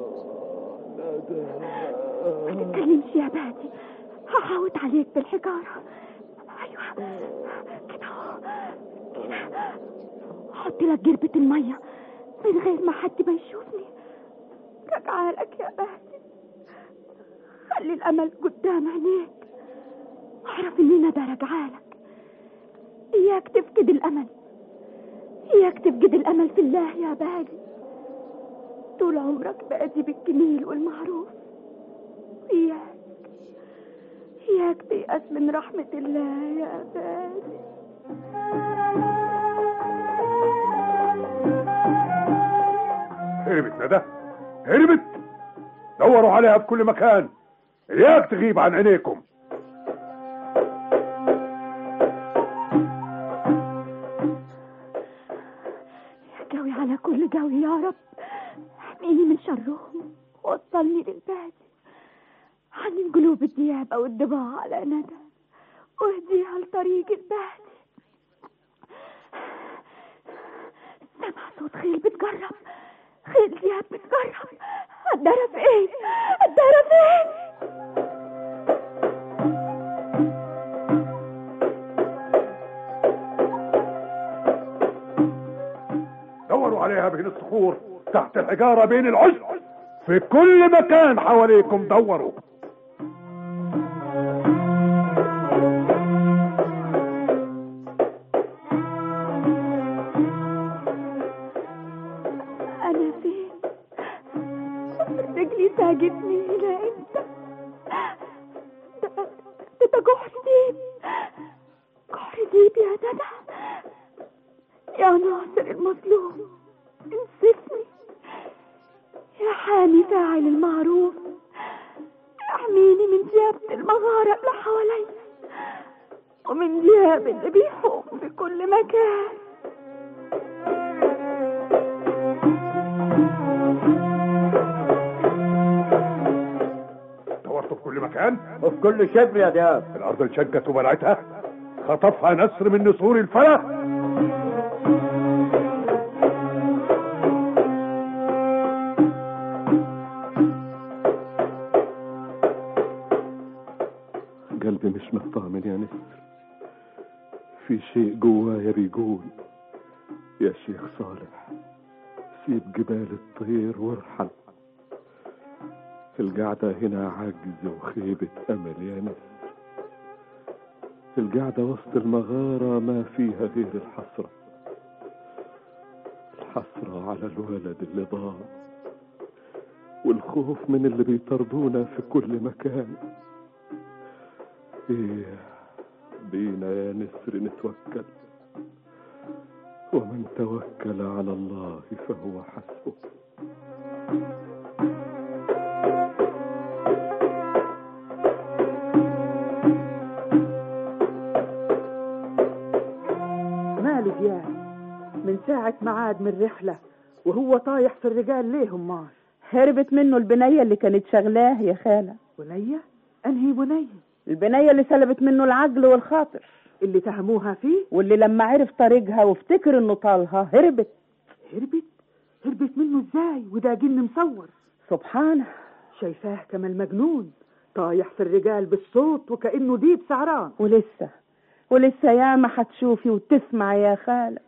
ما تتكلمش يا بادي هحاوط عليك بالحجارة ايوه كده اهو كده احط لك جربة المية من غير ما حد ما يشوفني راجعة لك يا بادي خلي الامل قدام عينيك اعرف اننا ده راجعة لك اياك تفقد الامل اياك تفقد الامل في الله يا بادي طول عمرك بادي بالجميل والمعروف اياك اياك تيأس من رحمة الله يا بادي هربت ندى هربت دوروا عليها في كل مكان اياك تغيب عن عينيكم جاوي على كل جاوي يا رب احميني من شرهم ووصلني للبادي علم قلوب الديابة والضباع على ندى واهديها لطريق البادي سمع صوت خيل بتجرب خيل دياب بتجرب الدرة فين الدرة فين دوروا عليها بين الصخور تحت الحجارة بين العشب في كل مكان حواليكم دوروا أنا فين رجلي ساجدني إلى إمتى ده ده ده جحر ديب جحر ديب يا ندى يا ناصر المظلوم انصفني يا حامي فاعل المعروف احميني من ديابة المغارة اللي حواليا ومن دياب اللي بيحوم في كل مكان دورتوا في كل مكان وفي كل شبر يا دياب الارض انشقت وبلعتها خطفها نسر من نسور الفلك قلبي مش مطمن يا نسر في شيء جوايا بيقول يا شيخ صالح سيب جبال الطير وارحل القعدة هنا عجز وخيبة أمل يا نسر القعدة وسط المغارة ما فيها غير الحسرة الحسرة على الولد اللي ضاع والخوف من اللي بيطردونا في كل مكان ايه بينا يا نسر نتوكل ومن توكل على الله فهو حسبه ماله دياب من ساعة ما عاد من رحلة وهو طايح في الرجال ليه امال هربت منه البنية اللي كانت شغلاه يا خالة بنية انهي بنية البنية اللي سلبت منه العقل والخاطر اللي تهموها فيه واللي لما عرف طريقها وافتكر انه طالها هربت هربت هربت منه ازاي وده جن مصور سبحانه شايفاه كما المجنون طايح في الرجال بالصوت وكأنه ديب سعران ولسه ولسه ياما هتشوفي وتسمع يا خالة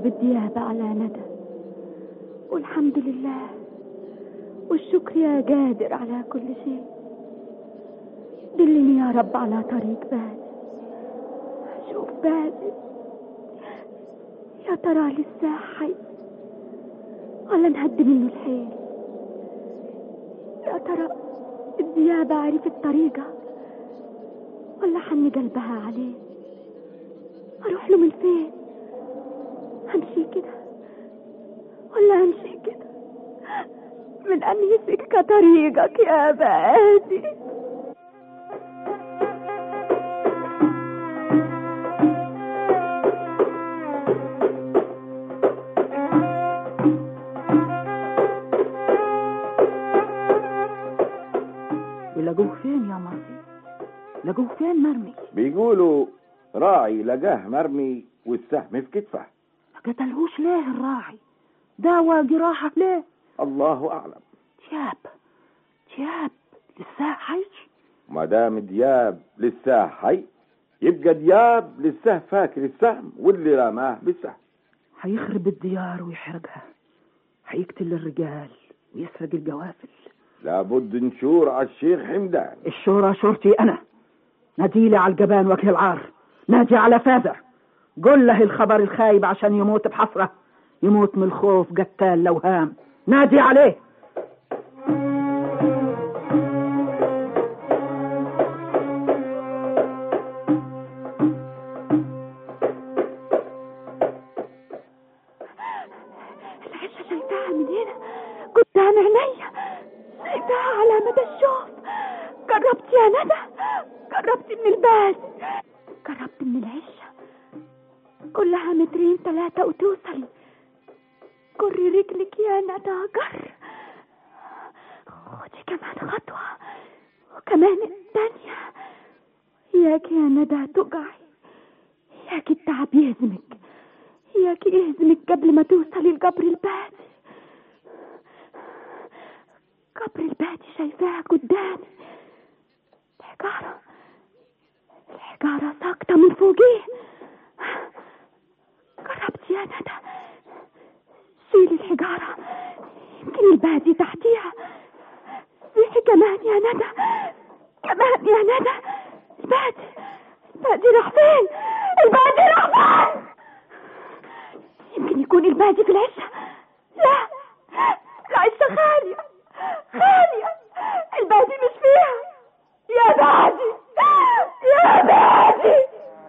بالديابة على ندى والحمد لله والشكر يا قادر على كل شيء دلني يا رب على طريق بادئ شوف بادئ يا ترى لسه حي ولا نهد منه الحيل يا ترى الديابة عرفت طريقة ولا حني قلبها عليه اروح له من فين همشي كده ولا همشي كده من انهي سكة طريقك يا بادي ولقوه فين يا ماضي لقوه فين مرمي بيقولوا راعي لقاه مرمي والسهم في كتفه ما قتلهوش ليه الراعي داوى جراحه ليه الله اعلم دياب دياب لسه حي ما دام دياب لسه حي يبقى دياب لسه فاكر السهم واللي رماه بالسهم هيخرب الديار ويحرقها هيقتل الرجال ويسرق الجوافل لابد نشور على الشيخ حمدان الشورى شورتي انا ناديلي على الجبان وجه العار نادي على فازع قل له الخبر الخايب عشان يموت بحسرة يموت من الخوف قتال لوهام نادي عليه العشة شايفاها من هنا قدام عينيا شايفاها على مدى الشوف قربت يا ندى قربت من الباس قربت من العشة كلها مترين ثلاثة وتوصلي كري رجلك يا ندى جر خدي كمان خطوة وكمان الثانية ياك يا ندى تقعي ياك التعب يهزمك ياك يهزمك قبل ما توصلي لقبر البادي قبر البادي شايفاها قدامي الحجارة الحجارة ساقطة من فوقيه قربت يا ندى شيلي الحجارة يمكن البادي تحتيها صيحي كمان يا ندى كمان يا ندى البادي البادي راح فين البادي راح فين يمكن يكون البادي في العشة لا العشة خالية خالية البادي مش فيها يا بادي يا بادي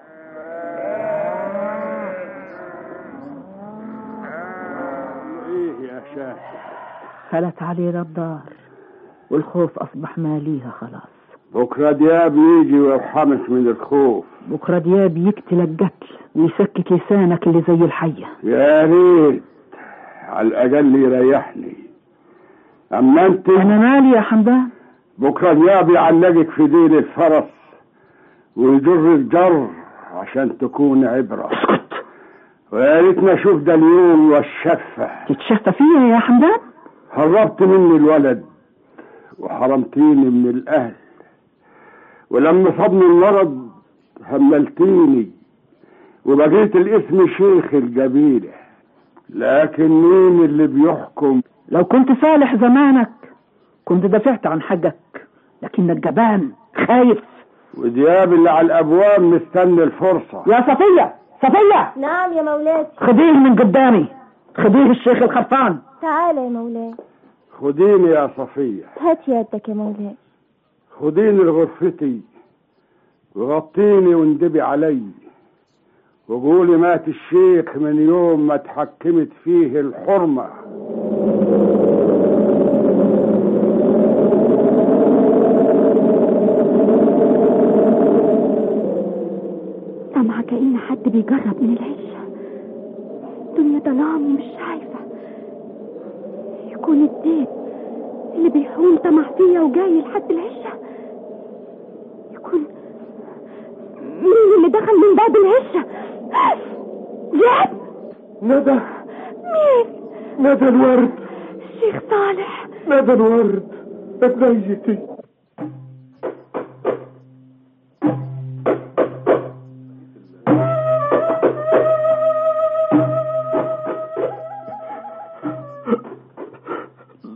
ايه يا شاهد خلت علينا الدار والخوف أصبح ماليها خلاص بكره دياب يجي ويرحمك من الخوف بكرة دياب يقتل القتل ويسكك لسانك اللي زي الحية يا ريت على الاقل يريحني اما انت أنا مالي يا حمدان بكره دياب يعلقك في ديل الفرس ويجر الجر عشان تكون عبره ويا ريتنا اشوف ده اليوم والشفه تتشفى فيها يا حمدان هربت مني الولد وحرمتيني من الاهل ولما صابني المرض هملتيني وبقيت الاسم شيخ القبيله لكن مين اللي بيحكم لو كنت صالح زمانك كنت دافعت عن حقك لكنك جبان خايف ودياب اللي على الابواب مستني الفرصه يا صفية صفية نعم يا مولاي خديه من قدامي خديه الشيخ الخرفان تعال يا مولاي خديني يا صفيه هات يدك يا مولاي خديني لغرفتي وغطيني واندبي علي وقولي مات الشيخ من يوم ما اتحكمت فيه الحرمة سامعة كأن حد بيجرب من العشة الدنيا ظلام ومش شايفة يكون الديب اللي بيحوم طمع فيا وجاي لحد العشة يكون مين اللي دخل من باب العشة جاب ندى مين ندى الورد الشيخ صالح ندى الورد ابنيتي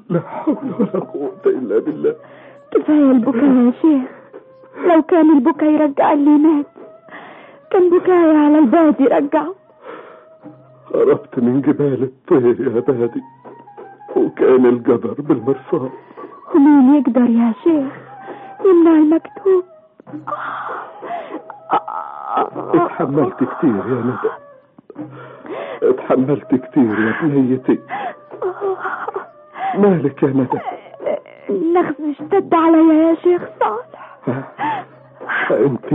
لا حول ولا قوة إلا بالله كفاية البكاء يا شيخ لو كان البكاء يرجع اللي مات كان بكاي على البادي رجعه هربت من جبال الطير يا بادي وكان الجدر بالمرصاد ومين يقدر يا شيخ يمنع المكتوب اتحملت كتير يا ندى اتحملت كتير يا بنيتي مالك يا ندى النغز اشتد عليا يا شيخ صالح انت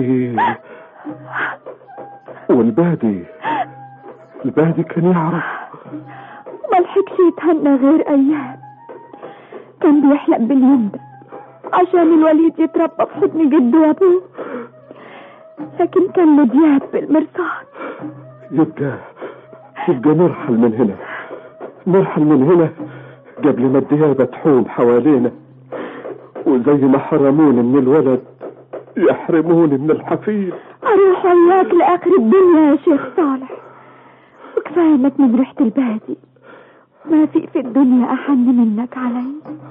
والبادي البادي كان يعرف ما لحقش يتهنى غير ايام كان بيحلم باليوم ده عشان الوليد يتربى في حضن جده وابوه لكن كان له دياب بالمرصاد يبقى يبقى نرحل من هنا نرحل من هنا قبل ما الديابة تحوم حوالينا وزي ما حرموني من الولد يحرموني من الحفيد اروح وياك لاخر الدنيا يا شيخ صالح وكفايه انك من ريحه البادي ما في في الدنيا احن منك علي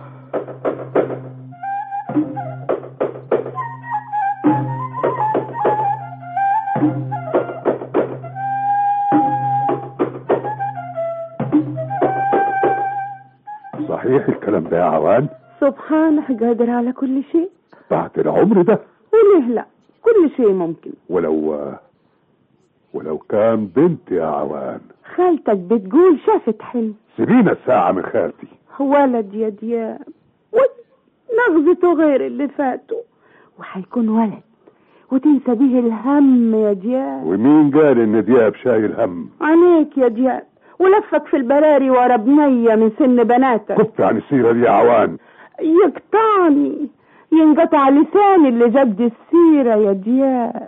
صحيح الكلام ده يا عوان سبحانه قادر على كل شيء بعد العمر ده وليه لا كل شيء ممكن ولو ولو كان بنت يا عوان خالتك بتقول شافت حلم سيبينا الساعة من خالتي ولد يا دياب نغزته غير اللي فاتوا وحيكون ولد وتنسى به الهم يا دياب ومين قال ان دياب شايل هم عينيك يا دياب ولفك في البراري ورا بنية من سن بناتك كف عن السيرة دي يا عوان يقطعني ينقطع لساني اللي جد السيرة يا دياب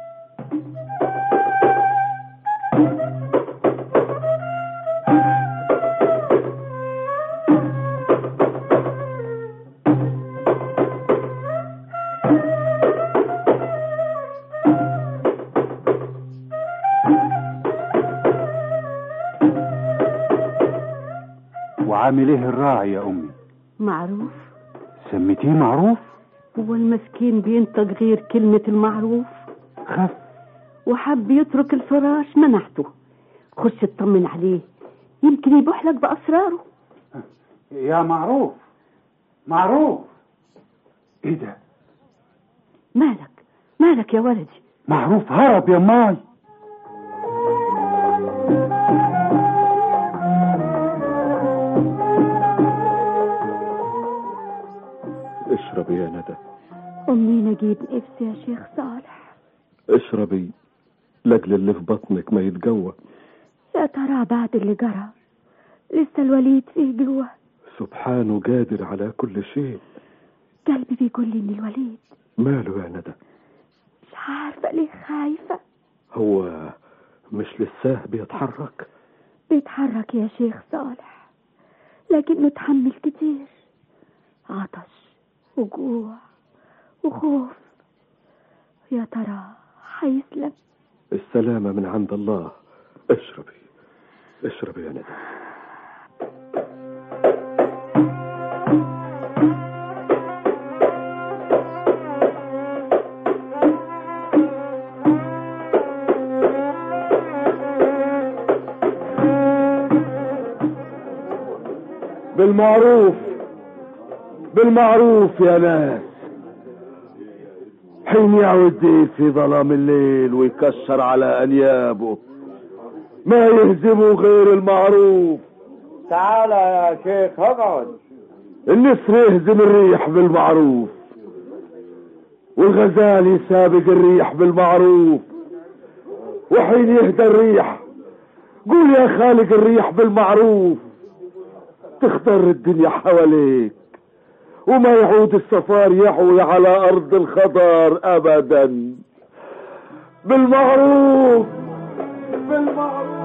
وعامل ايه الراعي يا امي معروف سميتيه معروف هو المسكين بينطق غير كلمة المعروف خف وحب يترك الفراش منعته خش اطمن عليه يمكن يبوح لك بأسراره يا معروف معروف ايه ده مالك مالك يا ولدي معروف هرب يا ماي اشربي يا ندى امي نجيب نفسي يا شيخ صالح اشربي لاجل اللي في بطنك ما يتجوى يا ترى بعد اللي جرى لسه الوليد فيه جوه سبحانه قادر على كل شيء قلبي بيقول لي ان الوليد ماله يا ندى مش عارفه ليه خايفه هو مش لساه بيتحرك بيتحرك يا شيخ صالح لكنه اتحمل كتير عطش وجوع وخوف يا ترى هيسلم السلامة من عند الله اشربي اشربي يا ندى بالمعروف بالمعروف يا ناس حين يعود ديل في ظلام الليل ويكسر على انيابه ما يهزمه غير المعروف تعال يا شيخ اقعد النسر يهزم الريح بالمعروف والغزال يسابق الريح بالمعروف وحين يهدى الريح قول يا خالق الريح بالمعروف تخضر الدنيا حواليك وما يعود السفار يحوي على أرض الخضر أبدا بالمعروف بالمعروف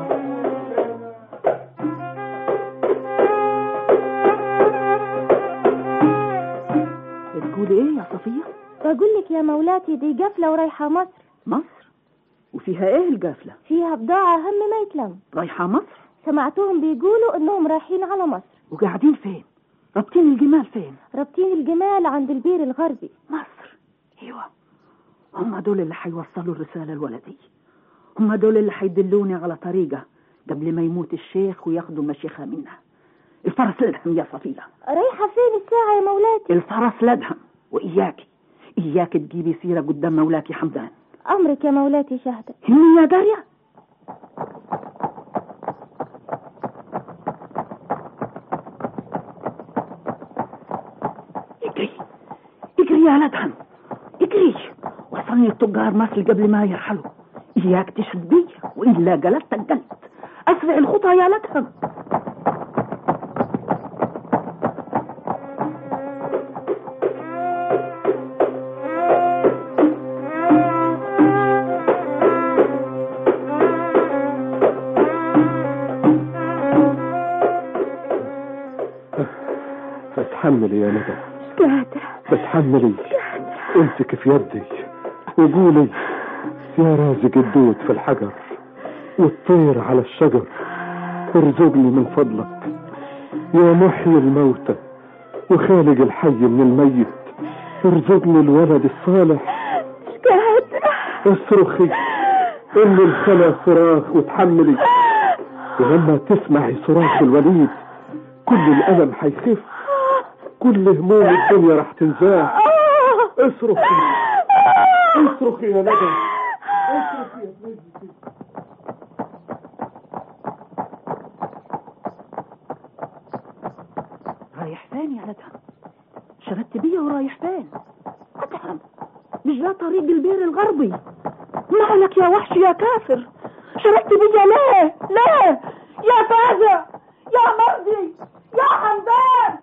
بتقول ايه يا صفية بقول لك يا مولاتي دي قفلة ورايحة مصر مصر وفيها ايه القافلة فيها بضاعة هم ما يتلم رايحة مصر سمعتهم بيقولوا انهم رايحين على مصر وقاعدين فين رابطين الجمال فين رابطين الجمال عند البير الغربي مصر ايوه هم دول اللي هيوصلوا الرسالة الولدي هم دول اللي هيدلوني على طريقة قبل ما يموت الشيخ وياخدوا مشيخة منها الفرس لدهم يا صفية رايحة فين الساعة يا مولاتي الفرس لدهم وإياكي إياك تجيبي سيرة قدام مولاكي حمدان أمرك يا مولاتي شهدة هني يا داريا اجري اجري يا لدهم اجري وصلني التجار مصر قبل ما يرحلوا إياك تشد بي وإلا جلدتك جلد أسرع الخطى يا لدهم اتحملي يا ندى مش قادرة بتحملي امسك في يدي وقولي يا رازق الدود في الحجر والطير على الشجر ارزقني من فضلك يا محيي الموتى وخالق الحي من الميت ارزقني الولد الصالح مش قادرة اصرخي امي الخلا صراخ وتحملي ولما تسمعي صراخ الوليد كل الألم هيخف كل هموم الدنيا راح تنزاح اصرخي اصرخي يا ندى اصرخي يا بنتي رايح فين يا لدهم شردت بيا ورايح فين افهم مش ده طريق البير الغربي مالك يا وحش يا كافر شردت بيا ليه ليه يا فازع يا مرضي يا حمدان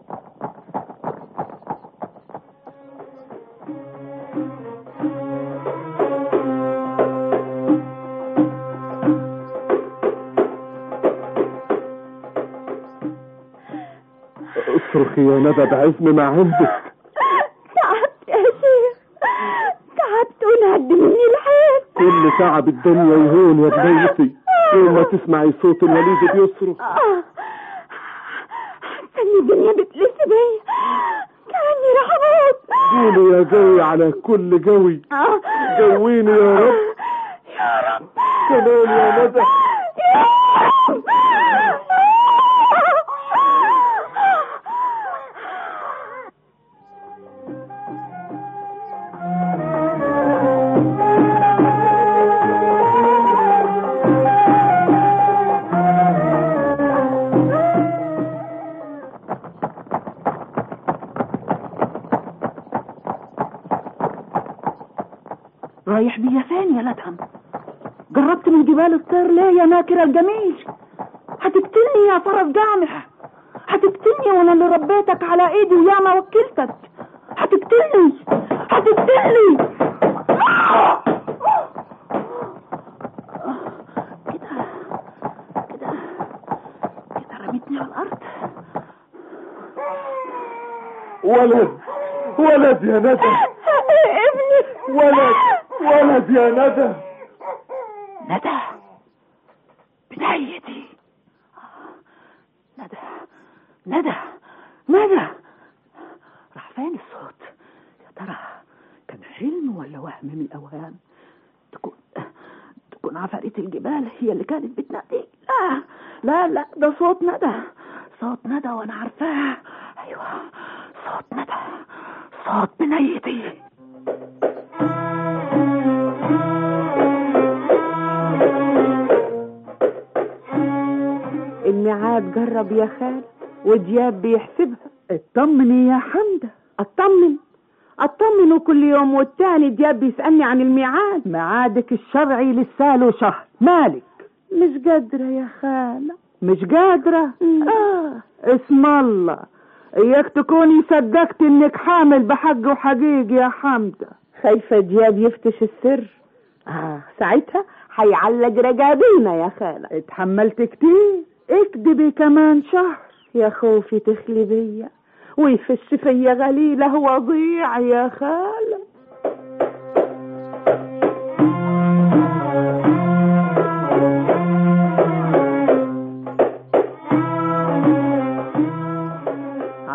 اصرخي يا ندى بعزم ما عندك تعبت يا شيخ تعبت ونهد مني الحيل كل تعب الدنيا يهون يا بنيتي يوم ما تسمعي صوت الوليد بيصرخ آه. حاسة الدنيا بتلف بيا كأني راح أموت قولي يا جوي على كل جوي آه. جويني يا رب يا رب سلام يا ندى يا رب رايح بيا فين يا لدهم جربت من جبال الطير ليه يا ناكر الجميل هتقتلني يا فرس جامح هتقتلني وانا اللي ربيتك على ايدي وياما وكلتك هتقتلني هتقتلني كده كده كده رميتني على الارض ولد ولد يا ندى ابني ولد ولد يا ندى ندى بنيتي ندى ندى ندى راح فين الصوت يا ترى كان حلم ولا وهم من الأوهام تكون تكون عفاريت الجبال هي اللي كانت بتنادي لا لا لا ده صوت ندى صوت ندى وانا عارفاه ايوه صوت ندى صوت بنيتي الميعاد جرب يا خال ودياب بيحسبها اطمني يا حمدة اطمن اطمن كل يوم والتاني دياب بيسألني عن الميعاد ميعادك الشرعي لسه له شهر مالك مش قادرة يا خالة مش قادرة آه اسم الله اياك تكوني صدقت انك حامل بحق وحقيقي يا حمدة خايفة دياب يفتش السر اه ساعتها هيعلق رجابينا يا خالة اتحملت كتير اكدبي كمان شهر يا خوفي تخلي بيا ويفش فيا غليلة وضيع يا خالة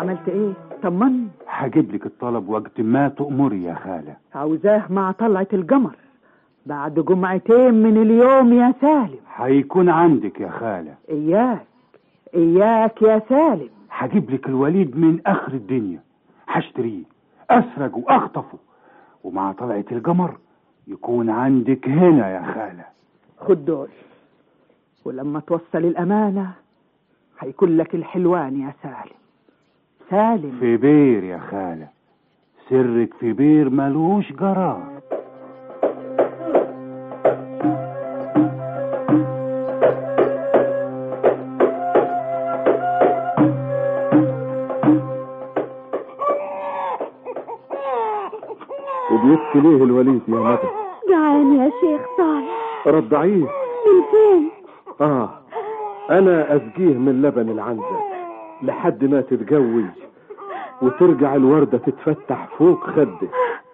عملت ايه طمني هجيب لك الطلب وقت ما تأمري يا خالة عاوزاه مع طلعة القمر بعد جمعتين من اليوم يا سالم هيكون عندك يا خالة اياك اياك يا سالم هجيب لك الوليد من اخر الدنيا هشتريه اسرج واخطفه ومع طلعة القمر يكون عندك هنا يا خالة خد دول ولما توصل الأمانة هيكون لك الحلوان يا سالم سالم في بير يا خالة سرك في بير ملوش قرار وبيبكي ليه الوليد يا ندى جعان يا شيخ صالح رضعيه من فين اه انا اسقيه من لبن العنزة لحد ما تتجوز وترجع الوردة تتفتح فوق خده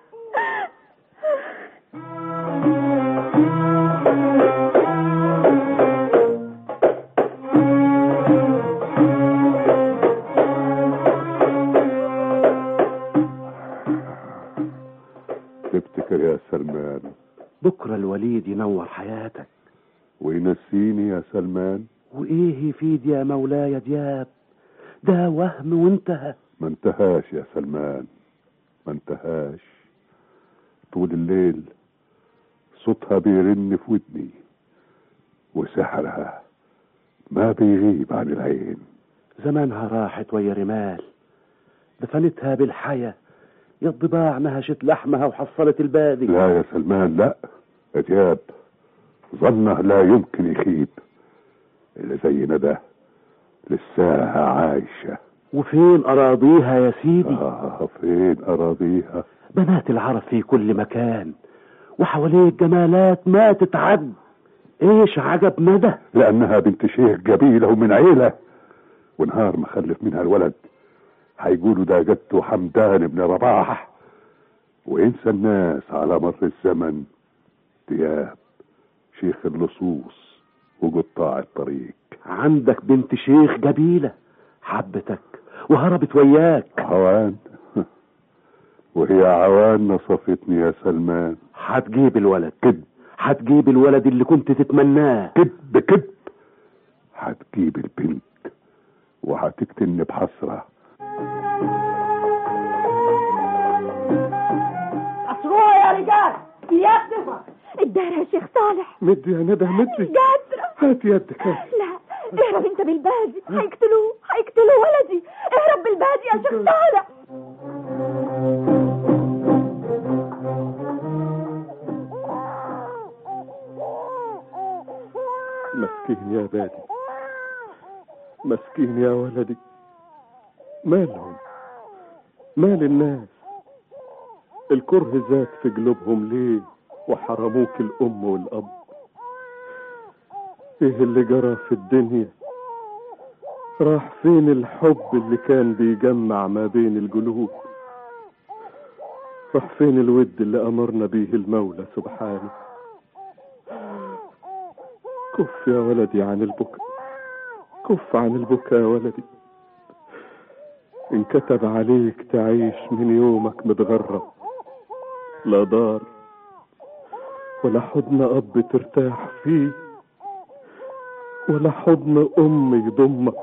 تفتكر يا سلمان بكرة الوليد ينور حياتك وينسيني يا سلمان وإيه يفيد يا مولاي دياب ده وهم وانتهى ما انتهاش يا سلمان ما انتهاش طول الليل صوتها بيرن في ودني وسحرها ما بيغيب عن العين زمانها راحت ويا رمال دفنتها بالحياة يا الضباع نهشت لحمها وحصلت البادي لا يا سلمان لا يا دياب ظنه لا يمكن يخيب اللي زينا ده لساها عايشة وفين أراضيها يا سيدي آه فين أراضيها بنات العرب في كل مكان وحواليك جمالات ما تتعد ايش عجب ندى لأنها بنت شيخ قبيلة ومن عيلة ونهار ما خلف منها الولد هيقولوا ده جدته حمدان بن رباح وينسى الناس على مر الزمن دياب شيخ اللصوص وقطاع الطريق عندك بنت شيخ جبيلة حبتك وهربت وياك عوان وهي عوان نصفتني يا سلمان هتجيب الولد كذب هتجيب الولد اللي كنت تتمناه كذب كذب هتجيب البنت وهتكتن بحسرة أسروها يا رجال يا تفر الدار يا شيخ صالح مدي يا ندى مدي قادرة هات يدك هات لا اهرب انت بالبادي هيقتلوه هيقتلوا ولدي اهرب بالبادي يا شيخ صالح مسكين يا بادي مسكين يا ولدي مالهم مال الناس الكره زاد في قلوبهم ليه وحرموك الأم والأب ايه اللي جرى في الدنيا راح فين الحب اللي كان بيجمع ما بين القلوب راح فين الود اللي أمرنا بيه المولى سبحانه كف يا ولدي عن البكاء كف عن البكاء يا ولدي انكتب عليك تعيش من يومك متغرب لا دار ولا حضن أب ترتاح فيه ولا حضن أم يضمك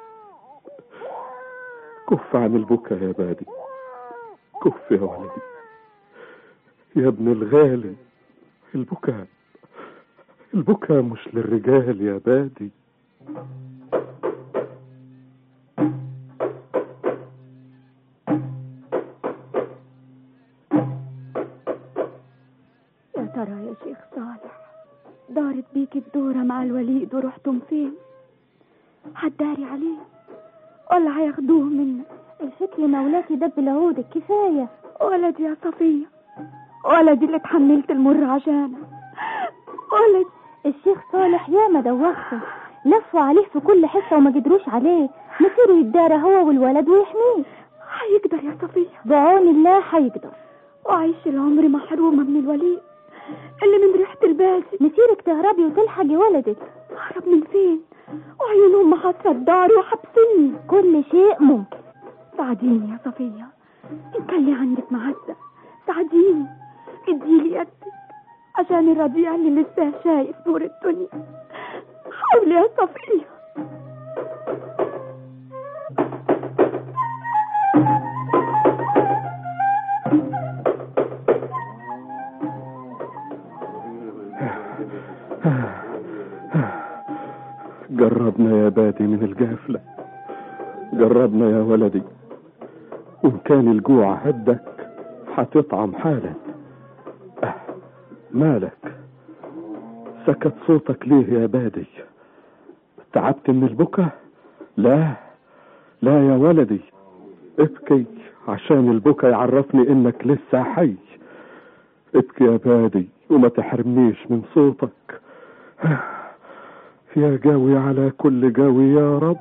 كف عن البكاء يا بادي كف يا ولدي يا ابن الغالي البكاء البكاء مش للرجال يا بادي يا ترى يا شيخ صالح دارت بيك الدورة مع الوليد ورحتم فين هتداري عليه ولا هياخدوه منك الفكر مولاتي دب العودك كفاية ولدي يا صفية ولدي اللي اتحملت المر عشانه ولدي الشيخ صالح ياما دوخته لفوا عليه في كل حتة وما قدروش عليه مصيره يتدارى هو والولد ويحميه هيقدر يا صفية بعون الله هيقدر وعيش العمر محرومة من الوليد اللي من ريحة الباسي مسيرك تهربي وتلحقي ولدك هرب من فين وعيونهم محاصرة الدار وحبسني كل شيء ممكن ساعديني يا صفية إن كان لي عندك معزة ساعديني اديلي يدك عشان الرضيع اللي لسه شايف نور الدنيا حاولي يا صفية جربنا يا بادي من الجافلة جربنا يا ولدي وإن كان الجوع هدك هتطعم حالا أه مالك سكت صوتك ليه يا بادي تعبت من البكا لا لا يا ولدي ابكي عشان البكا يعرفني انك لسه حي ابكي يا بادي وما تحرمنيش من صوتك يا جاوي على كل جاوي يا رب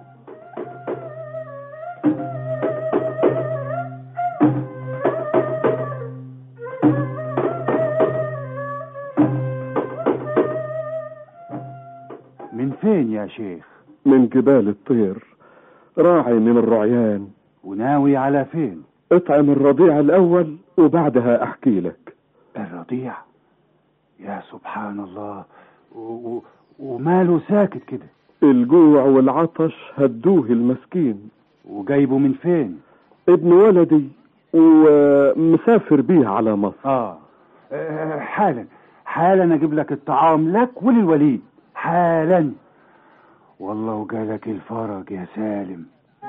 من فين يا شيخ من جبال الطير راعي من الرعيان وناوي على فين اطعم الرضيع الاول وبعدها احكي لك الرضيع يا سبحان الله و... و... وماله ساكت كده الجوع والعطش هدوه المسكين وجايبه من فين ابن ولدي ومسافر بيه على مصر آه. اه حالا حالا اجيب لك الطعام لك وللوليد حالا والله وجالك الفرج يا سالم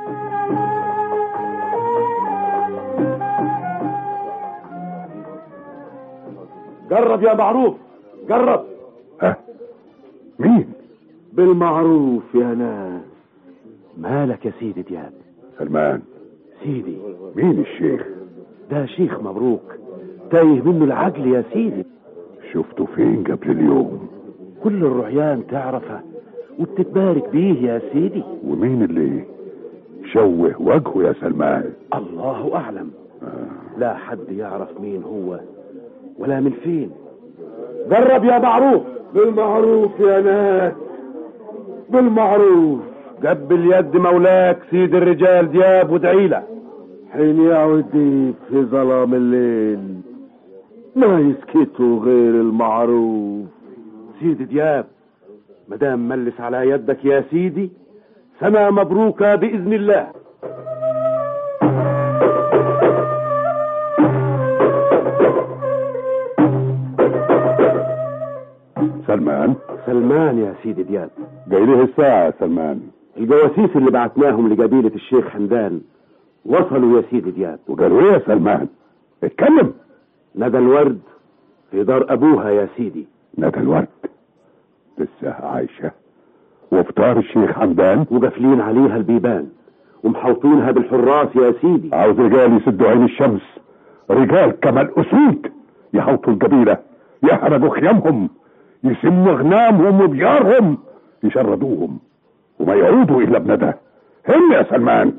جرب يا معروف جرب ها مين بالمعروف يا ناس مالك يا سيدي دياب سلمان سيدي مين الشيخ ده شيخ مبروك تايه منه العقل يا سيدي شفته فين قبل اليوم كل الرعيان تعرفه وبتتبارك بيه يا سيدي ومين اللي شوه وجهه يا سلمان الله اعلم آه. لا حد يعرف مين هو ولا من فين جرب يا معروف بالمعروف يا ناس بالمعروف قبل يد مولاك سيد الرجال دياب وادعي له حين يعود ديب في ظلام الليل ما يسكتوا غير المعروف سيدي دياب مدام ملس على يدك يا سيدي سنة مبروكة بإذن الله سلمان سلمان يا سيدي دياب جاي ليه الساعة يا سلمان الجواسيس اللي بعتناهم لقبيلة الشيخ حمدان وصلوا يا سيدي دياب وقالوا ايه يا سلمان اتكلم ندى الورد في دار أبوها يا سيدي ندى الورد لسه عايشة وفطار الشيخ حمدان وقافلين عليها البيبان ومحوطينها بالحراس يا سيدي عاوز رجال يسدوا عين الشمس رجال كما الأسود يحوطوا القبيلة يحرقوا خيامهم يسموا غنامهم وبيارهم يشردوهم وما يعودوا إلا بندى هم يا سلمان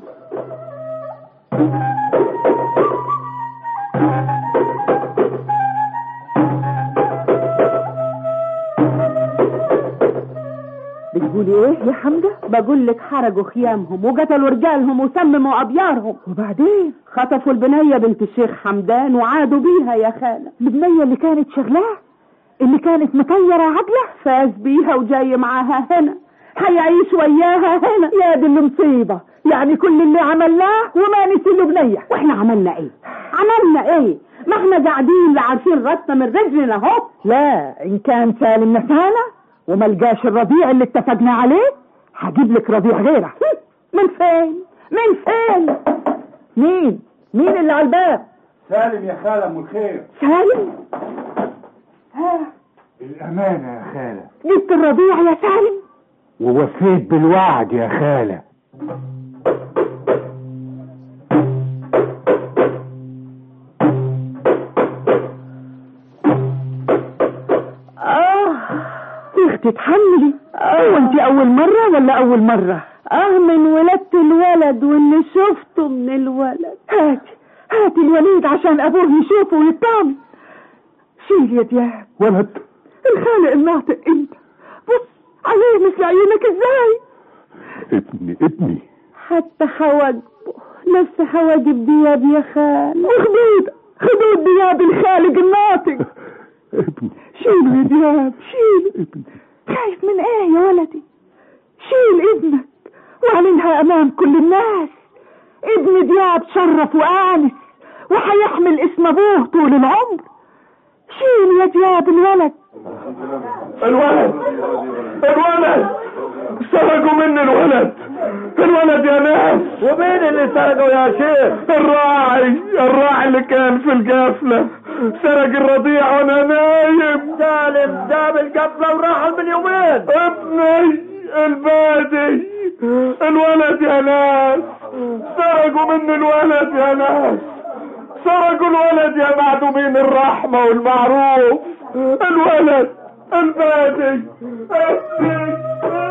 بتقولي ايه يا حمدة بقول لك حرقوا خيامهم وقتلوا رجالهم وسمموا ابيارهم وبعدين خطفوا البنية بنت الشيخ حمدان وعادوا بيها يا خالة البنية اللي كانت شغلاه اللي كانت مطيرة عقله فاز بيها وجاي معاها هنا هيعيش وياها هنا يا دي المصيبة يعني كل اللي عملناه وما نسي له بنية واحنا عملنا ايه عملنا ايه ما احنا قاعدين لا عارفين غطنا من رجلنا اهو لا ان كان سالم نسانا وما لقاش الرضيع اللي اتفقنا عليه هجيب لك رضيع غيره من فين من فين مين مين اللي على الباب سالم يا خالة ام الخير سالم ها الأمانة يا خالة جبت الرضيع يا سالم ووفيت بالوعد يا خالة اه يا اختي اتحملي هو انت اول مرة ولا اول مرة اه من ولدت الولد واللي شفته من الولد هاتي هاتي الوليد عشان ابوه يشوفه ويطمن شيل يا دياب ولد الخالق الناطق انت بص عليه مثل عيونك ازاي ابني ابني حتى حواجبه نفس حواجب دياب يا خال وخدود خدود دياب الخالق الناطق شيله يا دياب شيله خايف من ايه يا ولدي شيل ابنك واعلنها امام كل الناس ابن دياب شرف وانس وحيحمل اسم ابوه طول العمر شيل يا دياب الولد الولد الولد سرقوا مني الولد الولد يا ناس ومين اللي سرقوا يا شيخ الراعي الراعي اللي كان في القافلة سرق الرضيع وانا نايم سالم جاب القفلة وراح من يومين ابني البادي الولد يا ناس سرقوا مني الولد يا ناس سرقوا الولد يا معدومين الرحمة والمعروف الولد البادي ابني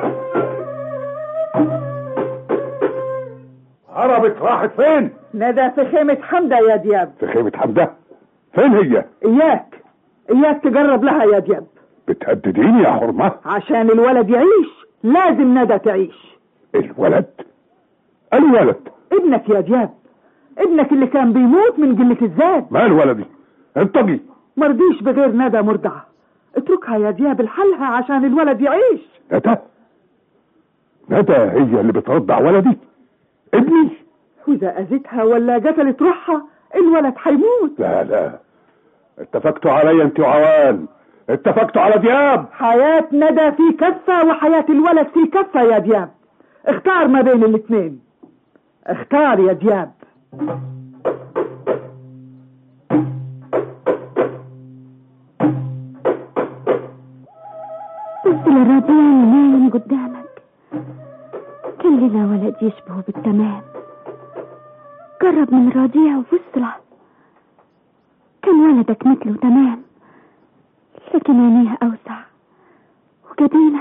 هربت راحت فين ندى في خيمة حمدة يا دياب في خيمة حمدة فين هي اياك اياك تقرب لها يا دياب بتهدديني يا حرمة عشان الولد يعيش لازم ندى تعيش الولد الولد ابنك يا دياب ابنك اللي كان بيموت من قلة الزاد مال ولدي انطقي مرضيش بغير ندى مرضعة اتركها يا دياب لحالها عشان الولد يعيش ندى ندى هي اللي بترضع ولدي ابني واذا اذيتها ولا قتلت روحها الولد حيموت لا لا اتفقتوا علي انت وعوان اتفقتوا على دياب حياة ندى في كفة وحياة الولد في كفة يا دياب اختار ما بين الاثنين اختار يا دياب بص للرضيع اللي نايم قدامك كان لنا ولد يشبهه بالتمام قرب من الرضيع وبص له كان ولدك مثله تمام لكن عينيه أوسع وجبينه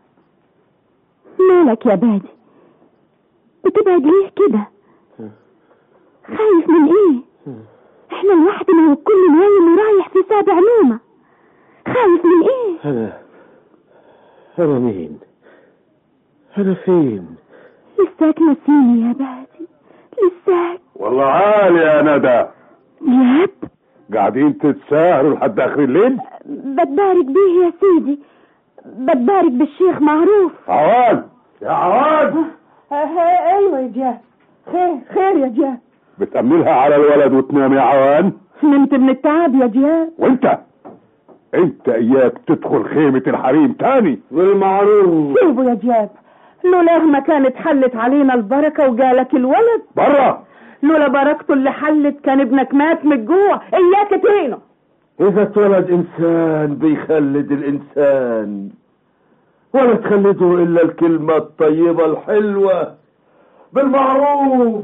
مالك يا بادي بتبعد ليه كده خايف من ايه احنا لوحدنا والكل نايم ورايح في سابع نومه خايف من ايه أنا أنا مين؟ أنا فين؟ لساك نسيني يا بادي لساك والله عالي يا ندى ياب قاعدين تتساهلوا لحد اخر الليل بتبارك بيه يا سيدي بتبارك بالشيخ معروف عوان يا عوان ايوه يا دياب خير خير يا دياب بتأملها على الولد وتنام يا عوان نمت من التعب يا دياب وانت انت اياك تدخل خيمة الحريم تاني بالمعروف سيبه يا دياب لولا ما كانت حلت علينا البركة وجالك الولد برا لولا بركته اللي حلت كان ابنك مات من الجوع اياك تهينه إذا اتولد إنسان بيخلد الإنسان ولا تخلده إلا الكلمة الطيبة الحلوة بالمعروف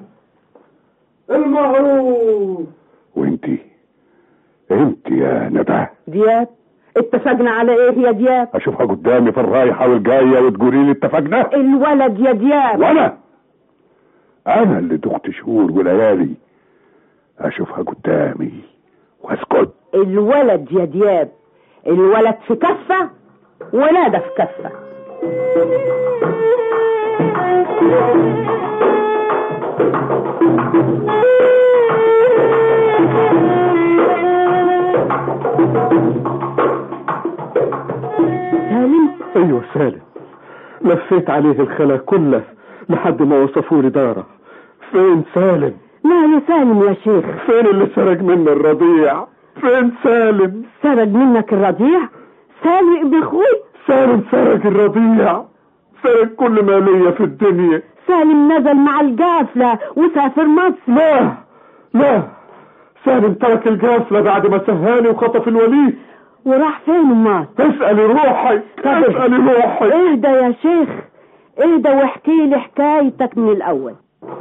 المعروف وانتي انت يا ندى دياب اتفقنا على ايه يا دياب اشوفها قدامي في الرايحة والجاية وتقولي لي اتفقنا الولد يا دياب وانا انا اللي دخت شهور وليالي اشوفها قدامي واسكت الولد يا دياب الولد في كفة ونادى في كفة سالم ايوه سالم لفيت عليه الخلا كله لحد ما وصفوا لي داره فين سالم لا يا سالم يا شيخ فين اللي سرق مني الرضيع فين سالم سرق منك الرضيع سالم ابن اخوي سالم سرق الرضيع سرق كل ما ليا في الدنيا سالم نزل مع القافلة وسافر مصر لا لا سالم ترك القافلة بعد ما سهاني وخطف الوليد وراح فين امال اسألي روحي اسألي روحي اهدى يا شيخ اهدى واحكي لي حكايتك من الاول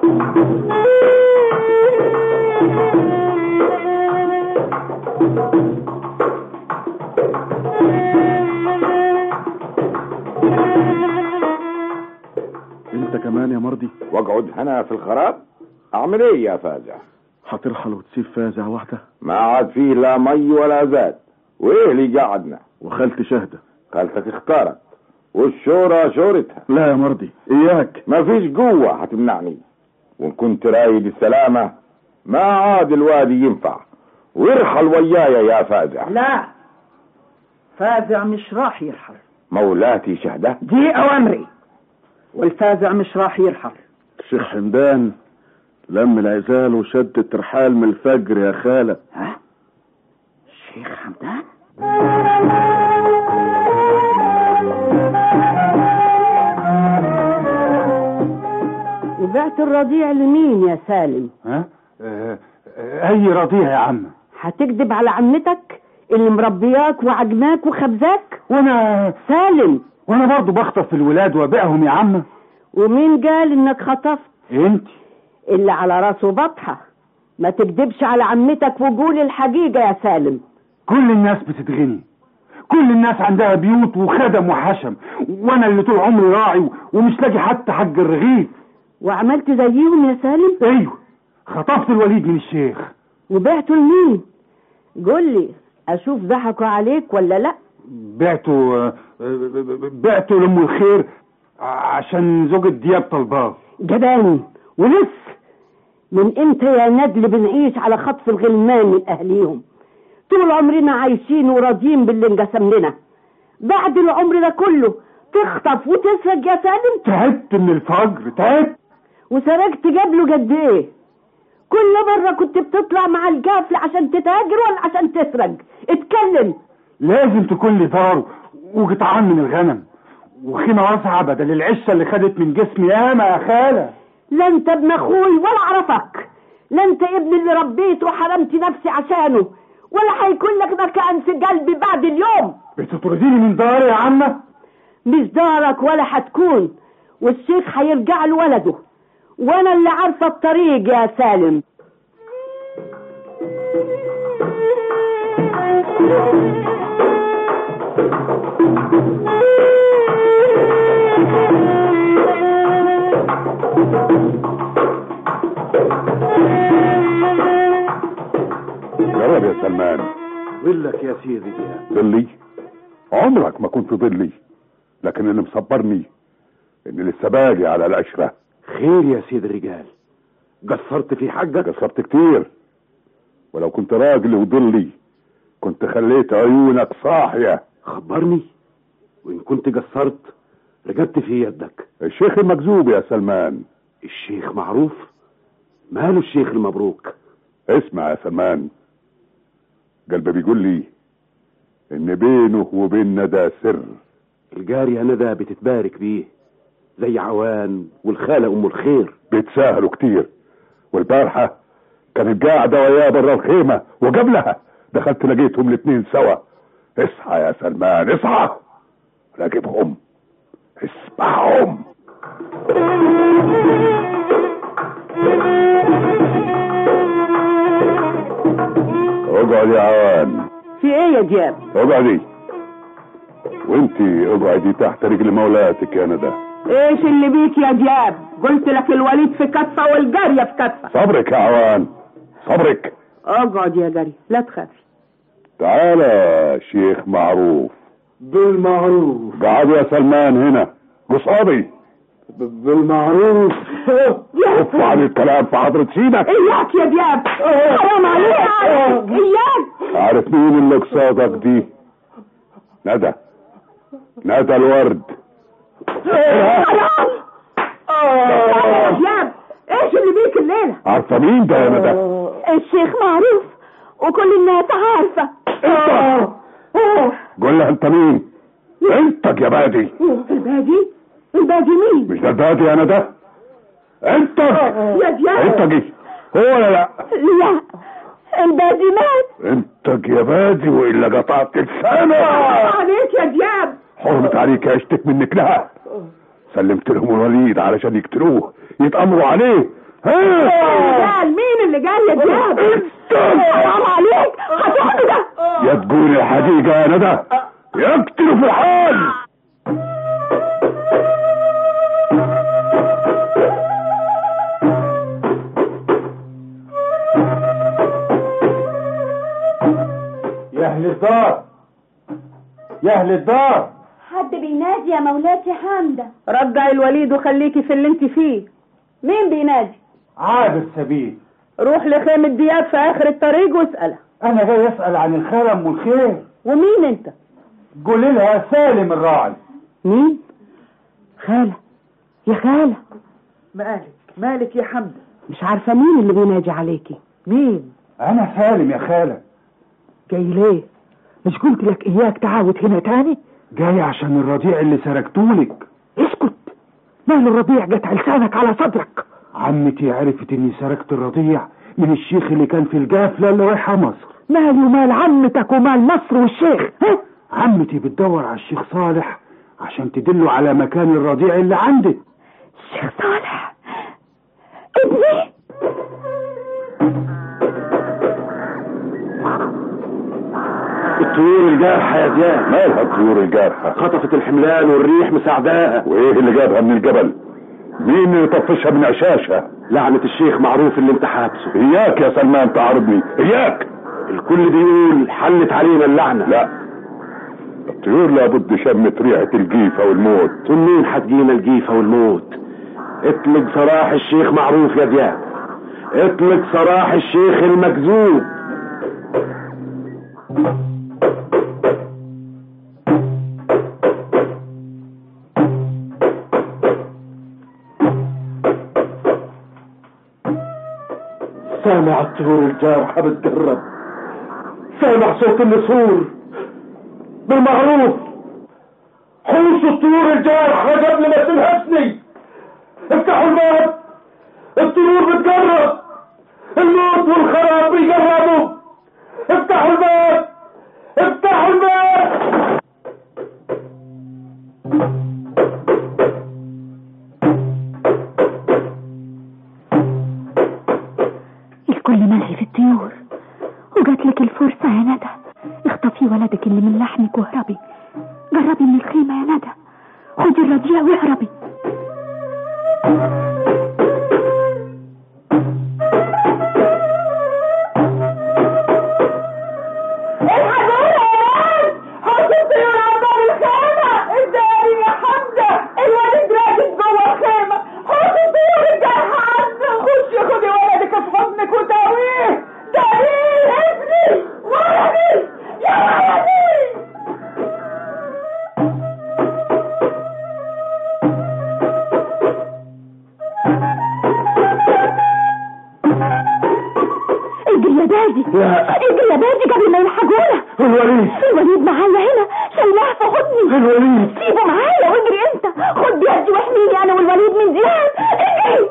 انت كمان يا مرضي واقعد هنا في الخراب اعمل ايه يا فازع هترحل وتسيب فازع واحدة ما عاد فيه لا مي ولا زاد وايه اللي قعدنا وخالت شهدة خالتك اختارت والشورى شورتها لا يا مرضي اياك ما فيش قوة هتمنعني وان كنت رايد السلامة ما عاد الوادي ينفع وارحل ويايا يا فازع لا فازع مش راح يرحل مولاتي شهدة دي اوامري والفازع مش راح يرحل الشيخ حمدان لم العزال وشد الترحال من الفجر يا خالة ها الشيخ حمدان وبعت الرضيع لمين يا سالم ها آه، آه، اي رضيع يا عم هتكذب على عمتك اللي مربياك وعجناك وخبزاك وانا سالم وانا برضو بخطف الولاد وابيعهم يا عم ومين قال انك خطفت انت اللي على راسه بطحة ما تكذبش على عمتك وقول الحقيقة يا سالم كل الناس بتتغني كل الناس عندها بيوت وخدم وحشم وانا اللي طول عمري راعي و- ومش لاقي حتى حق الرغيف وعملت زيهم يا سالم ايوه خطفت الوليد من الشيخ وبعته لمين قول لي اشوف ضحكوا عليك ولا لا بعته آه، آه، بعته لام الخير عشان زوجة دياب طلباه جبان ولس من امتى يا ندل بنعيش على خطف الغلمان من اهليهم طول عمرنا عايشين وراضيين باللي انقسم لنا بعد العمر ده كله تخطف وتسرق يا سالم تعبت من الفجر تعبت وسرقت قبله قد ايه كل مرة كنت بتطلع مع القافلة عشان تتاجر ولا عشان تسرق اتكلم لازم تكون لي دار وقطعان من الغنم وخيمة واسعة بدل العشة اللي خدت من جسمي ياما يا خالة لا انت ابن اخوي ولا اعرفك لا انت ابن اللي ربيته وحرمت نفسي عشانه ولا هيكون لك مكان في قلبي بعد اليوم بتطرديني من داري يا عمة مش دارك ولا هتكون والشيخ هيرجع لولده وانا اللي عارفه الطريق يا سالم جرب يا سلمان ولك يا سيدي دياب ظلي عمرك ما كنت ظلي لكن اللي مصبرني اني لسه باجي على العشرة خير يا سيد الرجال قصرت في حقك قصرت كتير ولو كنت راجل وضلي كنت خليت عيونك صاحية خبرني وإن كنت قصرت رجبت في يدك الشيخ المكذوب يا سلمان الشيخ معروف ماله الشيخ المبروك اسمع يا سلمان قلبي بيقول لي ان بينه وبين ندى سر الجارية ندى بتتبارك بيه زي عوان والخالة أم الخير بيتساهلوا كتير والبارحة كانت قاعدة وياه برا الخيمة وقبلها دخلت لقيتهم الاتنين سوا اصحى يا سلمان اصحى راقبهم اسمعهم اقعد يا عوان في ايه يا دياب اقعدي وانتي اقعدي تحت رجل مولاتك يا ندى ايش اللي بيك يا دياب قلت لك الوليد في كفه والجاريه في كفه صبرك يا عوان صبرك اقعد يا جاري لا تخافي تعالى شيخ معروف بالمعروف قعد يا سلمان هنا قصادي بالمعروف كف عن الكلام في حضرة سيدك اياك يا دياب حرام عليك اياك عارف مين اللي قصادك دي ندى ندى الورد حرام يا دياب ايش اللي بيك الليله عارفة مين ده يا ندى الشيخ معروف وكل الناس عارفة قول لها انت مين انت يا بادي البادي البادي مين مش ده البادي يا ندى انت يا دياب انت جي هو ولا لا لا البادي مات انت يا بادي والا قطعت لسانك عليك يا دياب حرمت عليك اشتك منك لها سلمت لهم الوليد علشان يقتلوه يتأمروا عليه ها قال مين اللي قال يا دياب حرام عليك هتعمل ده يا تقول الحقيقة يا ندى يقتلوا في الحال يا اهل الدار يا اهل الدار حد بينادي يا مولاتي حامدة رجع الوليد وخليكي في اللي انت فيه مين بينادي عابر سبيل روح لخيمة دياب في آخر الطريق واسألها انا جاي اسال عن الخرم والخير ومين انت قولي لها سالم الراعي مين خالة يا خالة مالك مالك يا حمد مش عارفة مين اللي بيناجي عليكي مين انا سالم يا خاله جاي ليه مش قلت لك اياك تعاود هنا تاني جاي عشان الرضيع اللي سرقتولك اسكت مال الربيع قطع لسانك على صدرك عمتي عرفت اني سرقت الرضيع من الشيخ اللي كان في القافله اللي رايحه مصر مالي ومال عمتك ومال مصر والشيخ ها؟ عمتي بتدور على الشيخ صالح عشان تدله على مكان الرضيع اللي عندك الشيخ صالح ابني الطيور الجارحة يا زياد مالها الطيور الجارحة خطفت الحملان والريح مساعداها وايه اللي جابها من الجبل مين اللي طفشها من عشاشها لعنة الشيخ معروف اللي انت حابسه اياك يا سلمان تعارضني اياك الكل بيقول حلت علينا اللعنة لا الطيور لابد شمت ريحة الجيفة والموت ومنين هتجينا الجيفة والموت اطلق سراح الشيخ معروف يا زياد اطلق سراح الشيخ المكذوب سامع الطيور الجارحة بتقرب سامع صوت النسور بالمعروف حوش الطيور الجارحة قبل ما تنهشني افتحوا الباب الطيور بتقرب الموت والخراب بيقربوا افتحوا الباب افتحوا الباب الكل ملهي في الطيور وجات لك الفرصة يا ندى اخطفي ولدك اللي من لحمك واهربي جربي من الخيمة يا ندى خدي الرضيع واهربي حط الطيور على باب الخيمة اداري يا حمزة الولد راجل جوه الخيمة حط الطيور الجارحة عنه خشي خدي ولدك في حضنك وداويه داويه ابني ولدي يا ولدي اجري يا بادي لا. اجري يا بادي قبل ما يلحقونا الوليد الوليد معايا هنا شايلاه في حضني الوليد سيبه معايا واجري انت خد بيدي واحميني انا والوليد من زياد اجري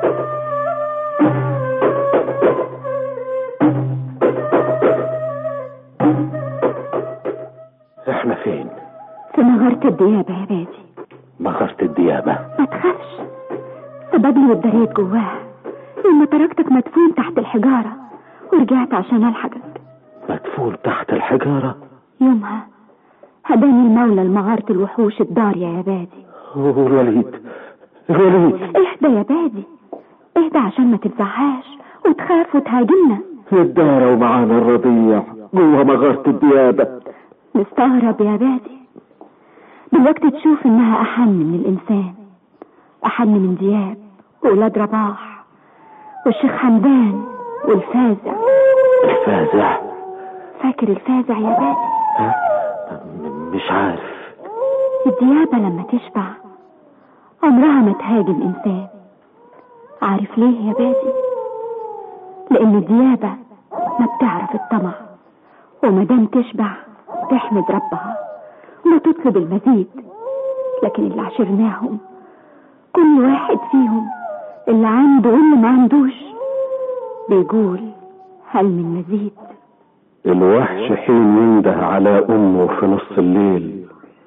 احنا فين في مغارة الديابة يا بادي مغارة الديابة ما تخافش سبب لي ودريت جواها لما تركتك مدفون تحت الحجارة ورجعت عشان ألحقك مدفون تحت الحجارة يومها هداني المولى لمغارة الوحوش الضارية يا بادي والوليد الوليد اهدى يا بادي اهدى عشان ما تتزعاش وتخاف وتهاجمنا في الدار ومعانا الرضيع جوه مغارة الديابة مستغرب يا بادي دلوقتي تشوف انها احن من الانسان احن من دياب وولاد رباح والشيخ حمدان والفازع الفازع فاكر الفازع يا بادي م- مش عارف الديابة لما تشبع عمرها ما تهاجم إنسان عارف ليه يا بادي لأن الديابة ما بتعرف الطمع ومادام تشبع تحمد ربها وما تطلب المزيد لكن اللي عشرناهم كل واحد فيهم اللي عنده واللي ما عندوش بيقول هل من مزيد الوحش حين ينده على أمه في نص الليل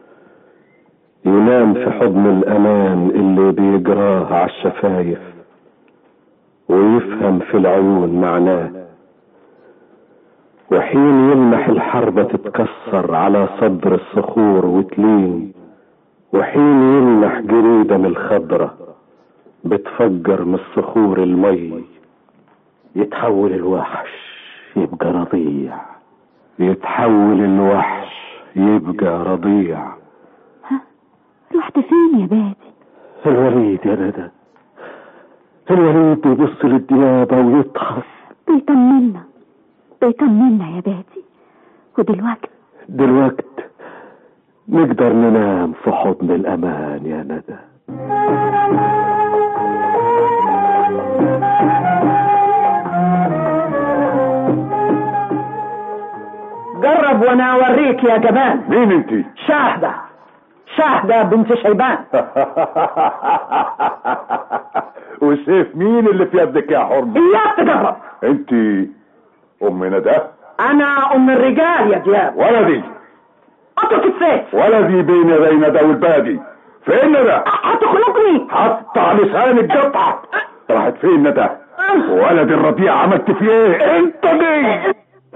ينام في حضن الأمان اللي بيجراه على الشفايف ويفهم في العيون معناه وحين يلمح الحربة تتكسر على صدر الصخور وتلين وحين يلمح جريدة من الخضرة بتفجر من الصخور المي يتحول الوحش يبقى رضيع يتحول الوحش يبقى رضيع رحت فين يا بادي الوليد يا ندى الوليد يبص للديابة ويضحك بيطمنا بيطمنا يا بادي ودلوقتي دلوقت نقدر ننام في حضن الأمان يا ندى جرب وانا اوريك يا جبان مين انت شاهدة شاهدة بنت شيبان وسيف مين اللي في يدك يا حرمة اياك تجرب انت ام ندى انا ام الرجال يا دياب ولدي اترك السيف ولدي بين يدي ندى والبادي فين ندى هتخنقني حطع لسانك قطع راحت فين ندى ولد الرضيع عملت فيه ايه انت ليه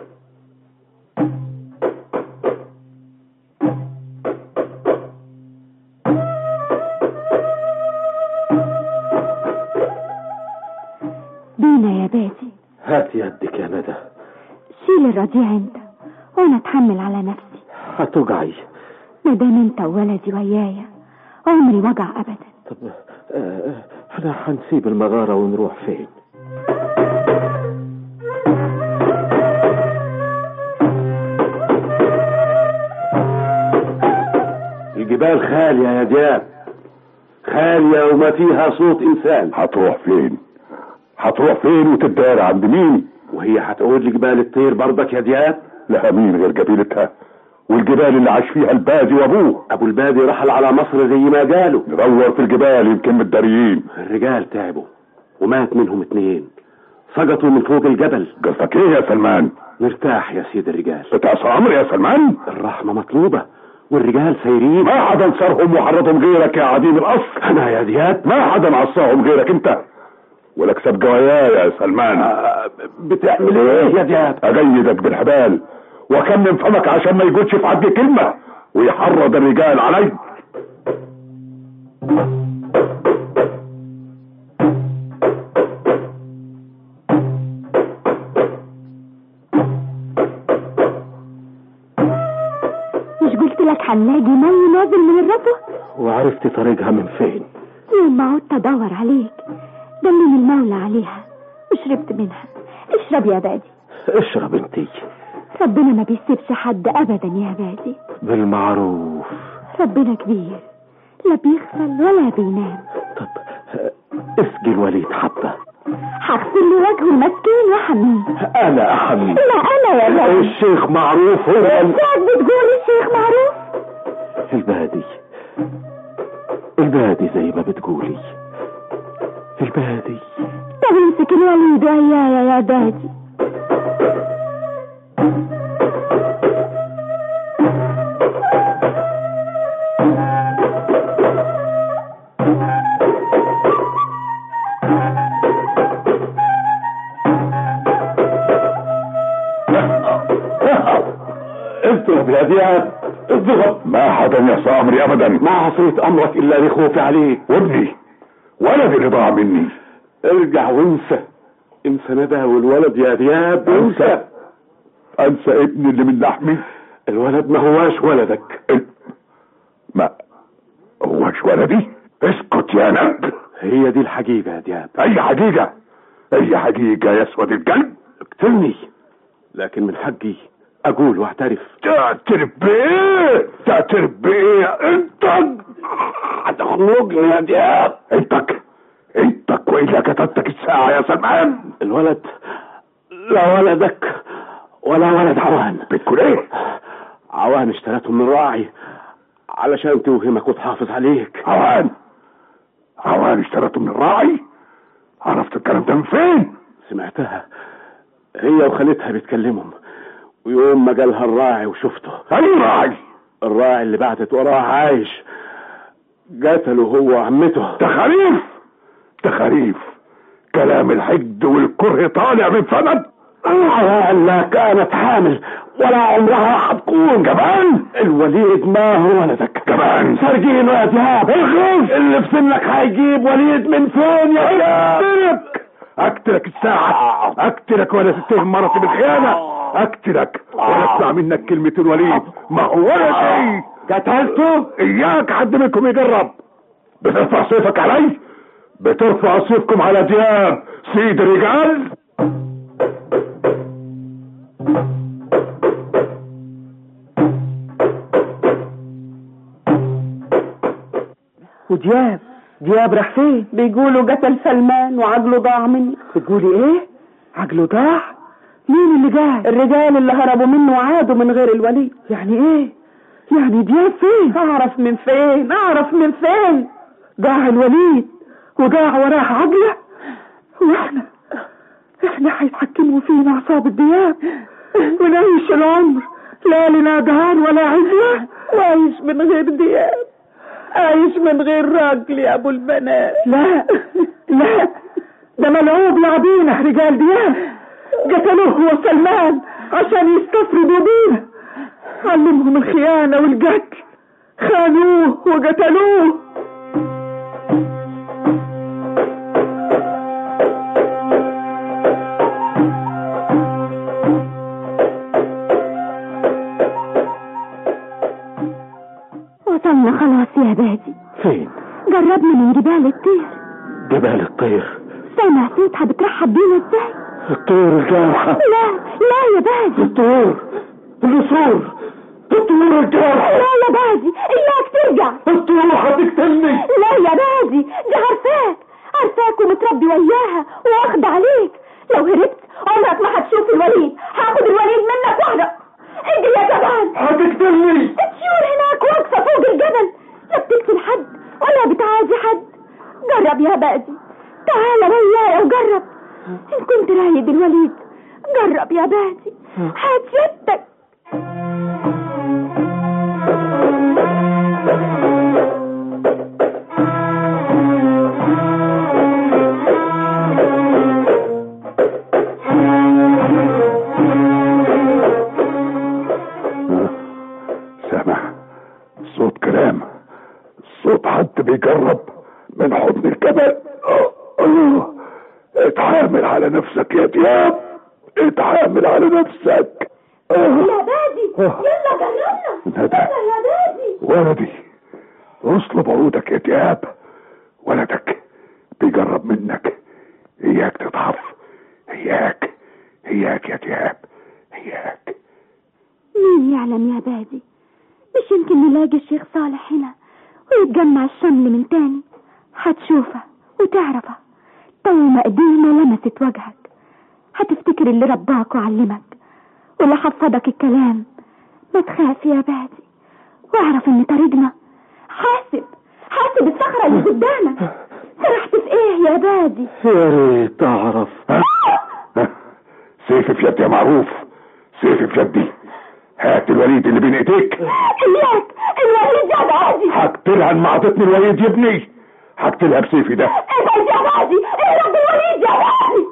بينا يا بادي هات يدك يا ندى شيل الرضيع انت وانا اتحمل على نفسي هتوجعي ما دام انت وولدي ويايا عمري وجع ابدا طب آه، احنا هنسيب المغارة ونروح فين الجبال خالية يا دياب خالية وما فيها صوت إنسان هتروح فين هتروح فين وتدار عند مين وهي هتقول لجبال الطير برضك يا دياب لها مين غير قبيلتها والجبال اللي عاش فيها البادي وابوه أبو البادي رحل على مصر زي ما قالوا ندور في الجبال يمكن متداريين الرجال تعبوا ومات منهم اتنين سقطوا من فوق الجبل قصدك ايه يا سلمان نرتاح يا سيد الرجال بتعصى امر يا سلمان الرحمة مطلوبة والرجال سايرين ما حدا نصرهم وحرضهم غيرك يا عديم الاصل انا يا دياب ما حدا عصاهم غيرك انت ولك ساب جوايا يا سلمان آه، بتعمل ايه يا دياب اجيدك بالحبال واكمم فمك عشان ما يقولش في عدي كلمة ويحرض الرجال علي مش قلت لك هنلاقي مي نازل من الربوة وعرفت طريقها من فين يوم ما عدت ادور عليك دلني المولى عليها وشربت منها اشرب يا بادي اشرب انتي ربنا ما بيسيبش حد ابدا يا بادي بالمعروف ربنا كبير لا بيغفل ولا بينام طب آه، اسقي الوليد حبة هغسل له وجهه المسكين وحميه انا احمي لا انا يا بادي الشيخ معروف هو ال- ازاي بتقول الشيخ معروف البادي البادي زي ما بتقولي البادي طب امسك الوليد ويايا يا بادي اضرب يا دياب اضرب ما حدا يعصى امري ابدا ما عصيت امرك الا لخوفي عليك وابني ولدي اللي ضاع مني ارجع وانسى انسى ندى والولد يا دياب انسى انسى ابني اللي من لحمي الولد ما هواش ولدك ال- ما هوش ولدي اسكت يا نب هي دي الحقيقة يا دياب اي حقيقة اي حقيقة يا اسود القلب اقتلني لكن من حقي اقول واعترف تعترف بايه تعترف بايه انت هتخنقني يا دياب انتك انتك والا كتبتك الساعة يا سلمان الولد لا ولدك ولا ولد عوان بتقول ايه عوان اشتريته من راعي علشان توهمك وتحافظ عليك عوان عوان اشترته من الراعي عرفت الكلام ده من فين سمعتها هي وخالتها بيتكلموا ويوم ما جالها الراعي وشفته اي راعي الراعي اللي بعتت وراه عايش قتله هو وعمته تخاريف تخاريف كلام الحقد والكره طالع من فمك عوان لا كانت حامل ولا عمرها هتكون كمان الوليد ما هو ولدك كمان سرقينه يا دياب الغوث اللي في سنك هيجيب وليد من فين يا دياب اقتلك الساعة اقتلك ولا تتهم مرتي بالخيانة اقتلك ولا اسمع منك كلمة الوليد ما هو ولدي قتلته اياك حد منكم يجرب بترفع سيفك علي بترفع سيفكم على دياب سيد الرجال ودياب دياب راح فين بيقولوا قتل سلمان وعقله ضاع مني بتقولي ايه عقله ضاع مين اللي قال الرجال اللي هربوا منه وعادوا من غير الولي يعني ايه يعني دياب فين اعرف من فين اعرف من فين ضاع الوليد وضاع وراه عقله واحنا احنا هيتحكموا فينا عصابة دياب ونعيش العمر لا لنا دهان ولا عزوة وعايش من غير دياب عايش من غير راجل يا ابو البنات لا لا ده ملعوب لعبينا رجال دياب قتلوه هو سلمان عشان يستفردوا بينا علمهم الخيانة والقتل خانوه وقتلوه وصلنا خلاص يا بادي فين جربنا من جبال الطير جبال الطير سامع صوتها بترحب بينا ازاي الطيور الجارحة لا لا يا بادي الطيور النسور الطيور الجارحة لا يا بادي اياك ترجع الطيور هتقتلني لا يا بادي دي عارفاك عارفاك ومتربي وياها واخد عليك لو هربت عمرك ما هتشوف الوليد هاخد الوليد منك واحدة اجري يا جبان هتقتلني الطيور هناك واقفة فوق الجبل لا بتقتل حد ولا بتعادي حد جرب يا بادي تعال ويايا وجرب ان كنت رايد الوليد جرب يا بادي هتشتك سامع صوت كلام صوت حد بيجرب من حضن الجبل آه، آه. اتحامل على نفسك يا دياب اتحامل على نفسك آه. يا بادي يلا جربنا ندى يا بادي ولدي اصلب عودك يا دياب ولدك بيجرب منك اياك تضعف اياك اياك يا دياب اياك مين يعلم يا بادي مش يمكن نلاقي الشيخ صالح هنا ويتجمع الشمل من تاني هتشوفها وتعرفها تو ما ايدينا لمست وجهك هتفتكر اللي رباك وعلمك واللي حفظك الكلام ما تخاف يا بادي واعرف ان طريقنا حاسب حاسب الصخرة اللي قدامك فرحت في ايه يا بادي يا ريت اعرف سيفي في يدي يا معروف سيفي في يدي هات الوليد اللي بين ايديك اياك الوليد يا بادي هقتلها ان ما عطتني الوليد يا ابني هقتلها بسيفي ده ابعد يا بادي اهرب بالوليد يا بادي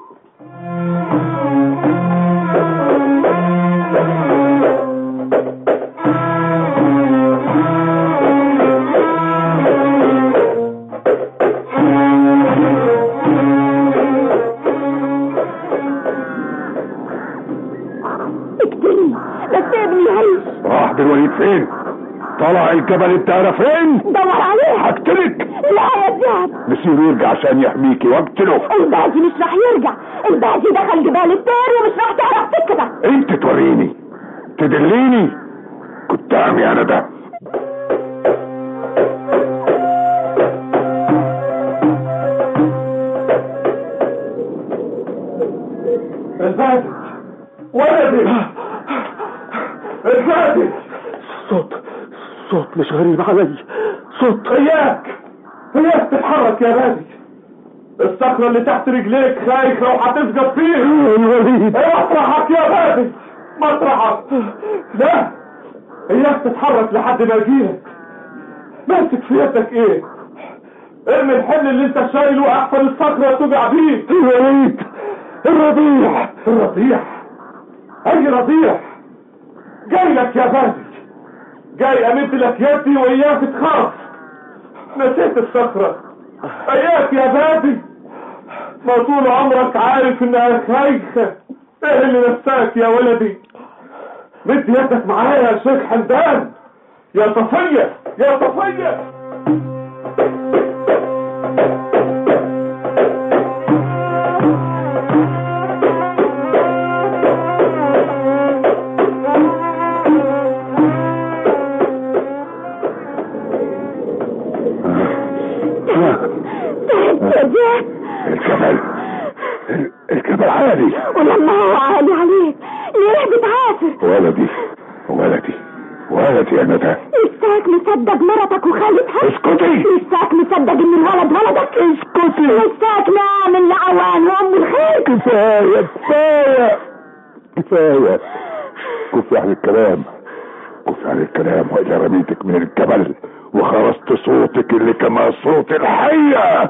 اقتلني بس ابني يعيش راح بالوليد فين طلع الجبل انت عارف فين دور عليه هقتلك لا يا زياد نسير يرجع عشان يحميكي واقتله الباجي مش راح يرجع الباجي دخل جبال الطير ومش راح تعرف تكسب انت توريني تدليني قدامي انا ده الفاتح ولدي الفاتح صوت صوت مش غريب علي صوت اياك اياك تتحرك يا غازي الصخرة اللي تحت رجليك خايفة وهتسقط فيه الوليد مطرحك يا غازي مطرحك لا اياك تتحرك لحد ما يجيلك ماسك في يدك ايه ارمي الحمل اللي انت شايله احسن الصخرة تقع بيك الوليد الرضيع الرضيع اي رضيع جاي لك يا غازي جاي امد لك يدي واياك تخاف نسيت الصخرة اياك يا غازي ما طول عمرك عارف انها خايفة ايه اللي نساك يا ولدي مد يدك معايا يا شيخ حمدان يا صفية يا صفية الجبل عالي ولما هو عالي عليك ليه بتعافر ولدي ولدي ولدي يا ندى لساك مصدق مرتك وخالتها اسكتي لساك مصدق ان الولد ولدك اسكتي لساك نعم العوان وام الخير كفاية كفاية كفاية كفي عن الكلام كفي عن الكلام وإذا رميتك من الجبل وخرجت صوتك اللي كما صوت الحية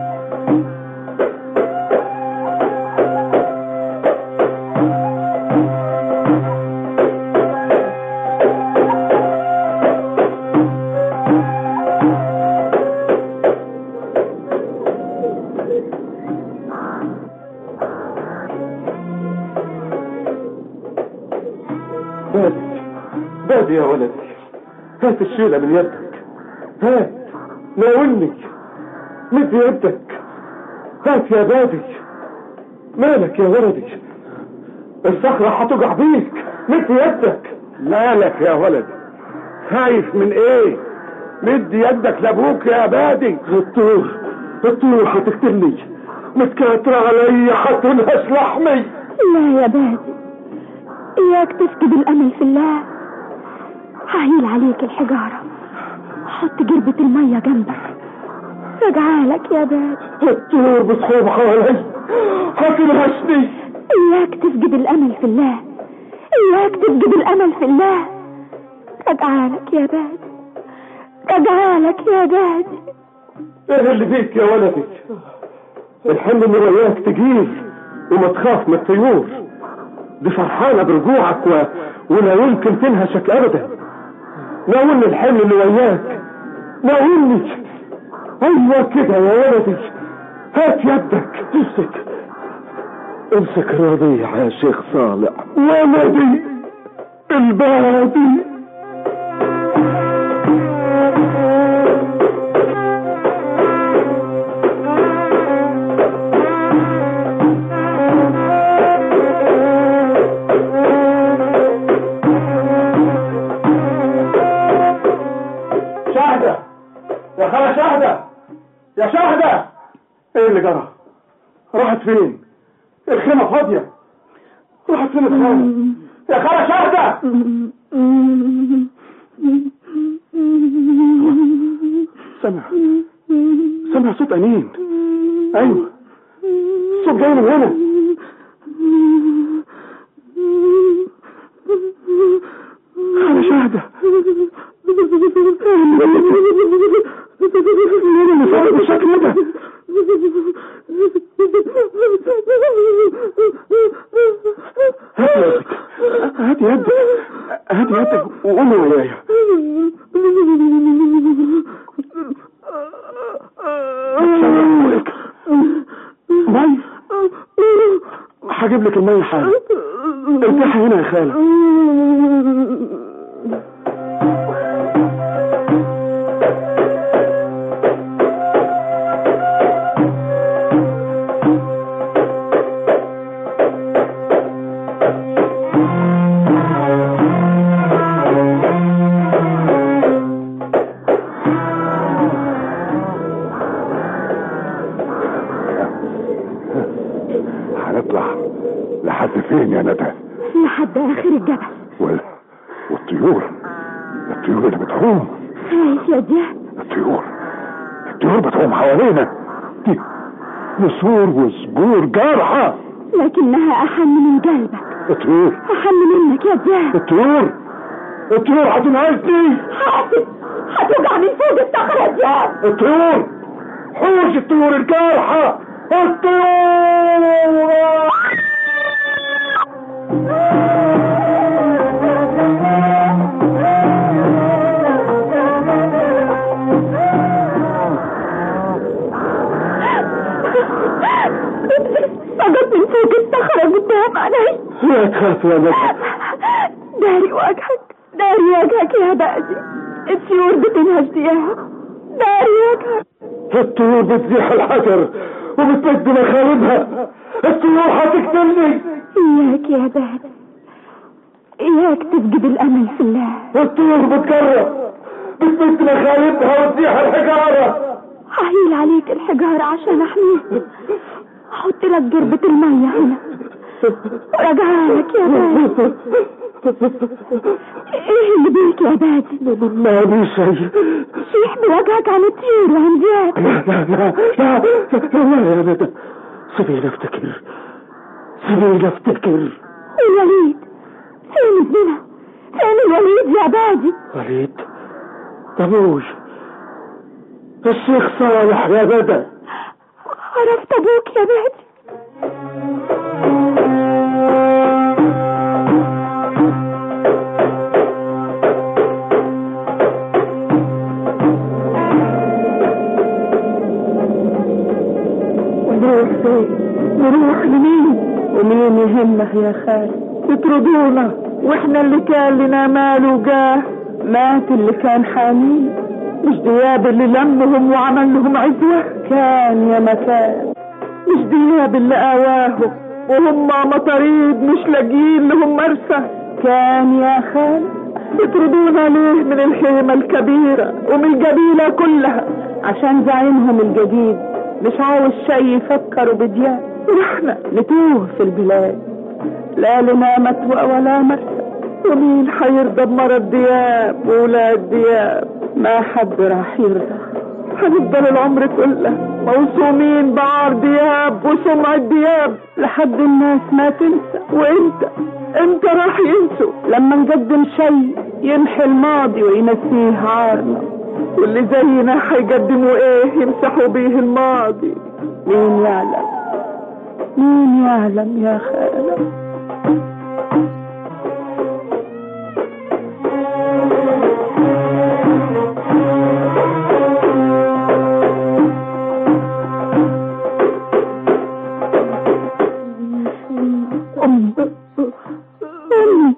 بادي بادي يا ولدي هات الشيلة من يدك هات ناولني مد يدك هات يا بادي مالك يا ولدي الصخرة هتقع بيك مد يدك مالك يا ولد خايف من ايه مد يدك لابوك يا بادي الطيور الطيور هتقتلني متكاترة علي هتنهش لحمي لا يا بادي اياك تفقد الامل في الله ههيل عليك الحجارة حط جربة المية جنبك رجعالك يا بادي الطيور بتحوم حوالي هتنهشني اياك تفقد الامل في الله اياك تفقد الامل في الله رجعالك يا بادي رجعالك يا بادي ايه اللي بيك يا ولدي الحمل اللي وياك تجيل وما تخاف من الطيور دي فرحانة برجوعك و... ولا يمكن تنهشك ابدا ناولني الحمل اللي وياك ناولني ايوه كده يا ولدي هات يدك امسك امسك رضيع يا شيخ صالح ولدي البادي شهدة يا خالة شهدة يا شهدة ايه اللي جرى راحت فين الخيمة فاضية راحت فين الخالة يا خالة شهدة سمع سمع صوت أنين أيوه صوت جاي من هنا خالة شهدة ليه اللي صار بالشكل ده هات يدك هات يدك وقومي ويايا مي هجيب لك المية حالا ارتاحي هنا يا خالة هنطلع لحد فين يا ندى لحد اخر الجبل وال... والطيور الطيور اللي بتعوم خايف يا دياب الطيور الطيور بتعوم حوالينا دي نسور وزبور جارحة لكنها احن من قلبك الطيور احن منك يا دياب الطيور الطيور هتنهزني حاسب هتوقع من فوق الصخرة يا دياب الطيور حوش الطيور الجارحة الطيور سقط من فوق الصخرة قدام عيني لا تخاف يا ندى داري وجهك داري وجهك يا بادي الطيور بتنهش دياب داري وجهك الطيور بتزيح الحجر وبتمد مخالبها الطيور هتقتلني اياك يا بادي اياك تفقد الامل في الله الطيور بتجرب بتمد مخالبها وتزيح الحجارة ههيل عليك الحجارة عشان احميك احط لك جربة المية هنا راجعها لك يا بادي ايه اللي بيك يا بادي ما بي شيء شيح بوجهك عن الطيور وعن دياب لا لا لا لا لا يا ندى سيبيني افتكر سيبيني افتكر الوليد فين ابننا فين الوليد يا بادي وليد ابوي الشيخ صالح يا ندى عرفت ابوك يا بادي ونروح فين نروح لمين ومين يهمه يا خالد يطردونا واحنا اللي كان لنا مال وجاه مات اللي كان حامين مش دياب اللي لمهم وعمل لهم عزوة كان يا مكان مش دياب اللي آواهم وهم مطاريد مش لاقيين لهم مرسى كان يا خال يطردونا ليه من الخيمة الكبيرة ومن القبيلة كلها عشان زعيمهم الجديد مش عاوز شي يفكروا بدياب واحنا نتوه في البلاد لا لنا متوى ولا مرسى ومين حيرضى بمرض دياب وولاد دياب ما حد راح يرضى هنفضل العمر كله موسومين بعار دياب وسمعة دياب لحد الناس ما تنسى وانت انت راح ينسوا لما نقدم شيء يمحي الماضي وينسيه عارنا واللي زينا حيقدموا ايه يمسحوا بيه الماضي مين يعلم مين يعلم يا خالد أمي أمي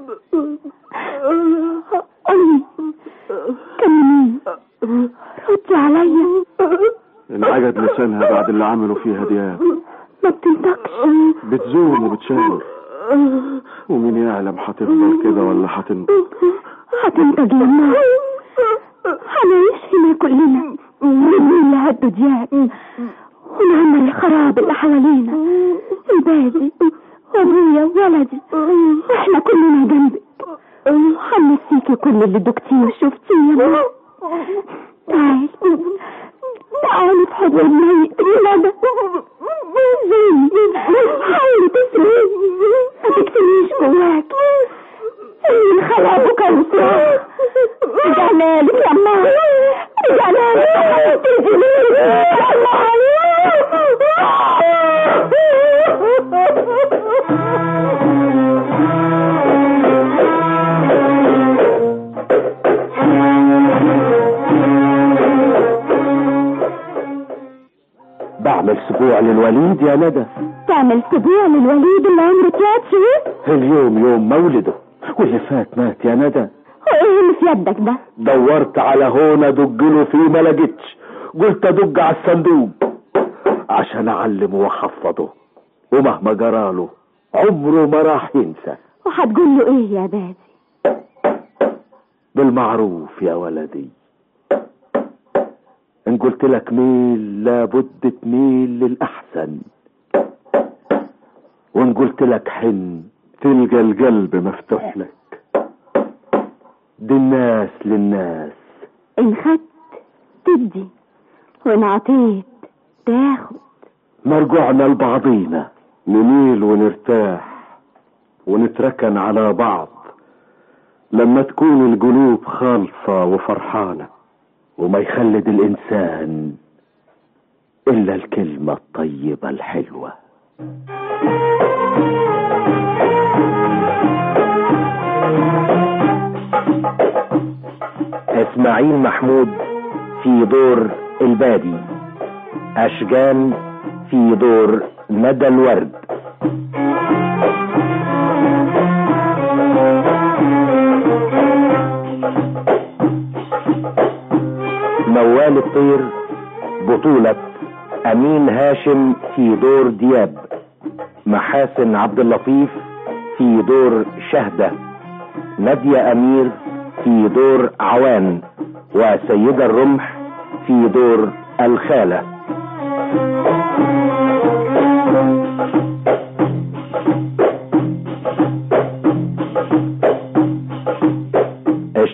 أمي كلميني ردي عليا انعجب لسانها بعد اللي عملوا فيها دياب ما بتنطقش بتزوم وبتشاور ومين يعلم هتفضل كده ولا هتنطق هتنتج لما هنعيش هنا كلنا من اللي هدوا دياب ونعمل الخراب اللي حوالينا البادي وابويا وولدي واحنا كلنا جنبك هنسيكي كل اللي دقتيه وشفتيه يا ماما تعالي تعالي في حضن الميت ندى زيني حاولي تسرقي ما تكتميش جواكي اللي خلقه كان صراخ رجعنا لك يا ماما رجعنا لك يا حبيبتي بعمل سبوع للوليد يا ندى تعمل سبوع للوليد اللي عمره ثلاث شهور اليوم يوم مولده واللي فات مات يا ندى وايه اللي في يدك ده دورت على هون ادجله فيه ما لقيتش قلت ادج على الصندوق عشان اعلمه واحفظه ومهما جراله عمره ما راح ينسى وهتقول له ايه يا بادي بالمعروف يا ولدي ان قلت لك ميل لابد تميل للاحسن وان قلت لك حن تلقى القلب مفتوح لك دي الناس للناس ان خدت تدي وان عطيت تاخد مرجوعنا لبعضينا نميل ونرتاح ونتركن على بعض لما تكون القلوب خالصة وفرحانة وما يخلد الإنسان إلا الكلمة الطيبة الحلوة إسماعيل محمود في دور البادي أشجان في دور ندى الورد موال الطير بطولة أمين هاشم في دور دياب محاسن عبد اللطيف في دور شهدة نادية أمير في دور عوان وسيدة الرمح في دور الخالة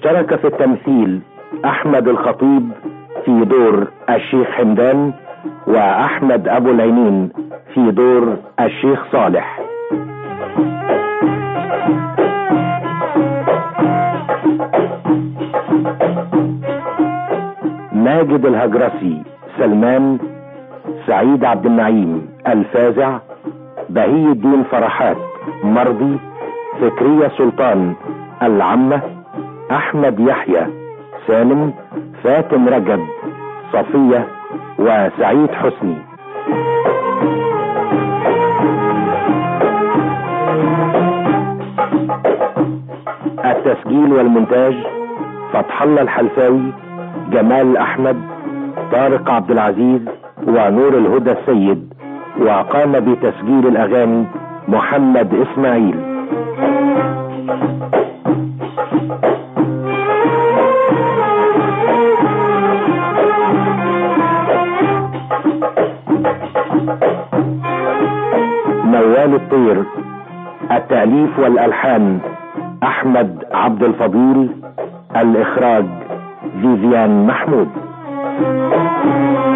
اشترك في التمثيل احمد الخطيب في دور الشيخ حمدان واحمد ابو العينين في دور الشيخ صالح ماجد الهجرسي سلمان سعيد عبد النعيم الفازع بهي الدين فرحات مرضي فكرية سلطان العمة احمد يحيى سالم فاتن رجب صفية وسعيد حسني التسجيل والمونتاج فتح الله الحلفاوي جمال احمد طارق عبد العزيز ونور الهدى السيد وقام بتسجيل الاغاني محمد اسماعيل موال الطير التأليف والألحان أحمد عبد الفضيل الإخراج فيفيان محمود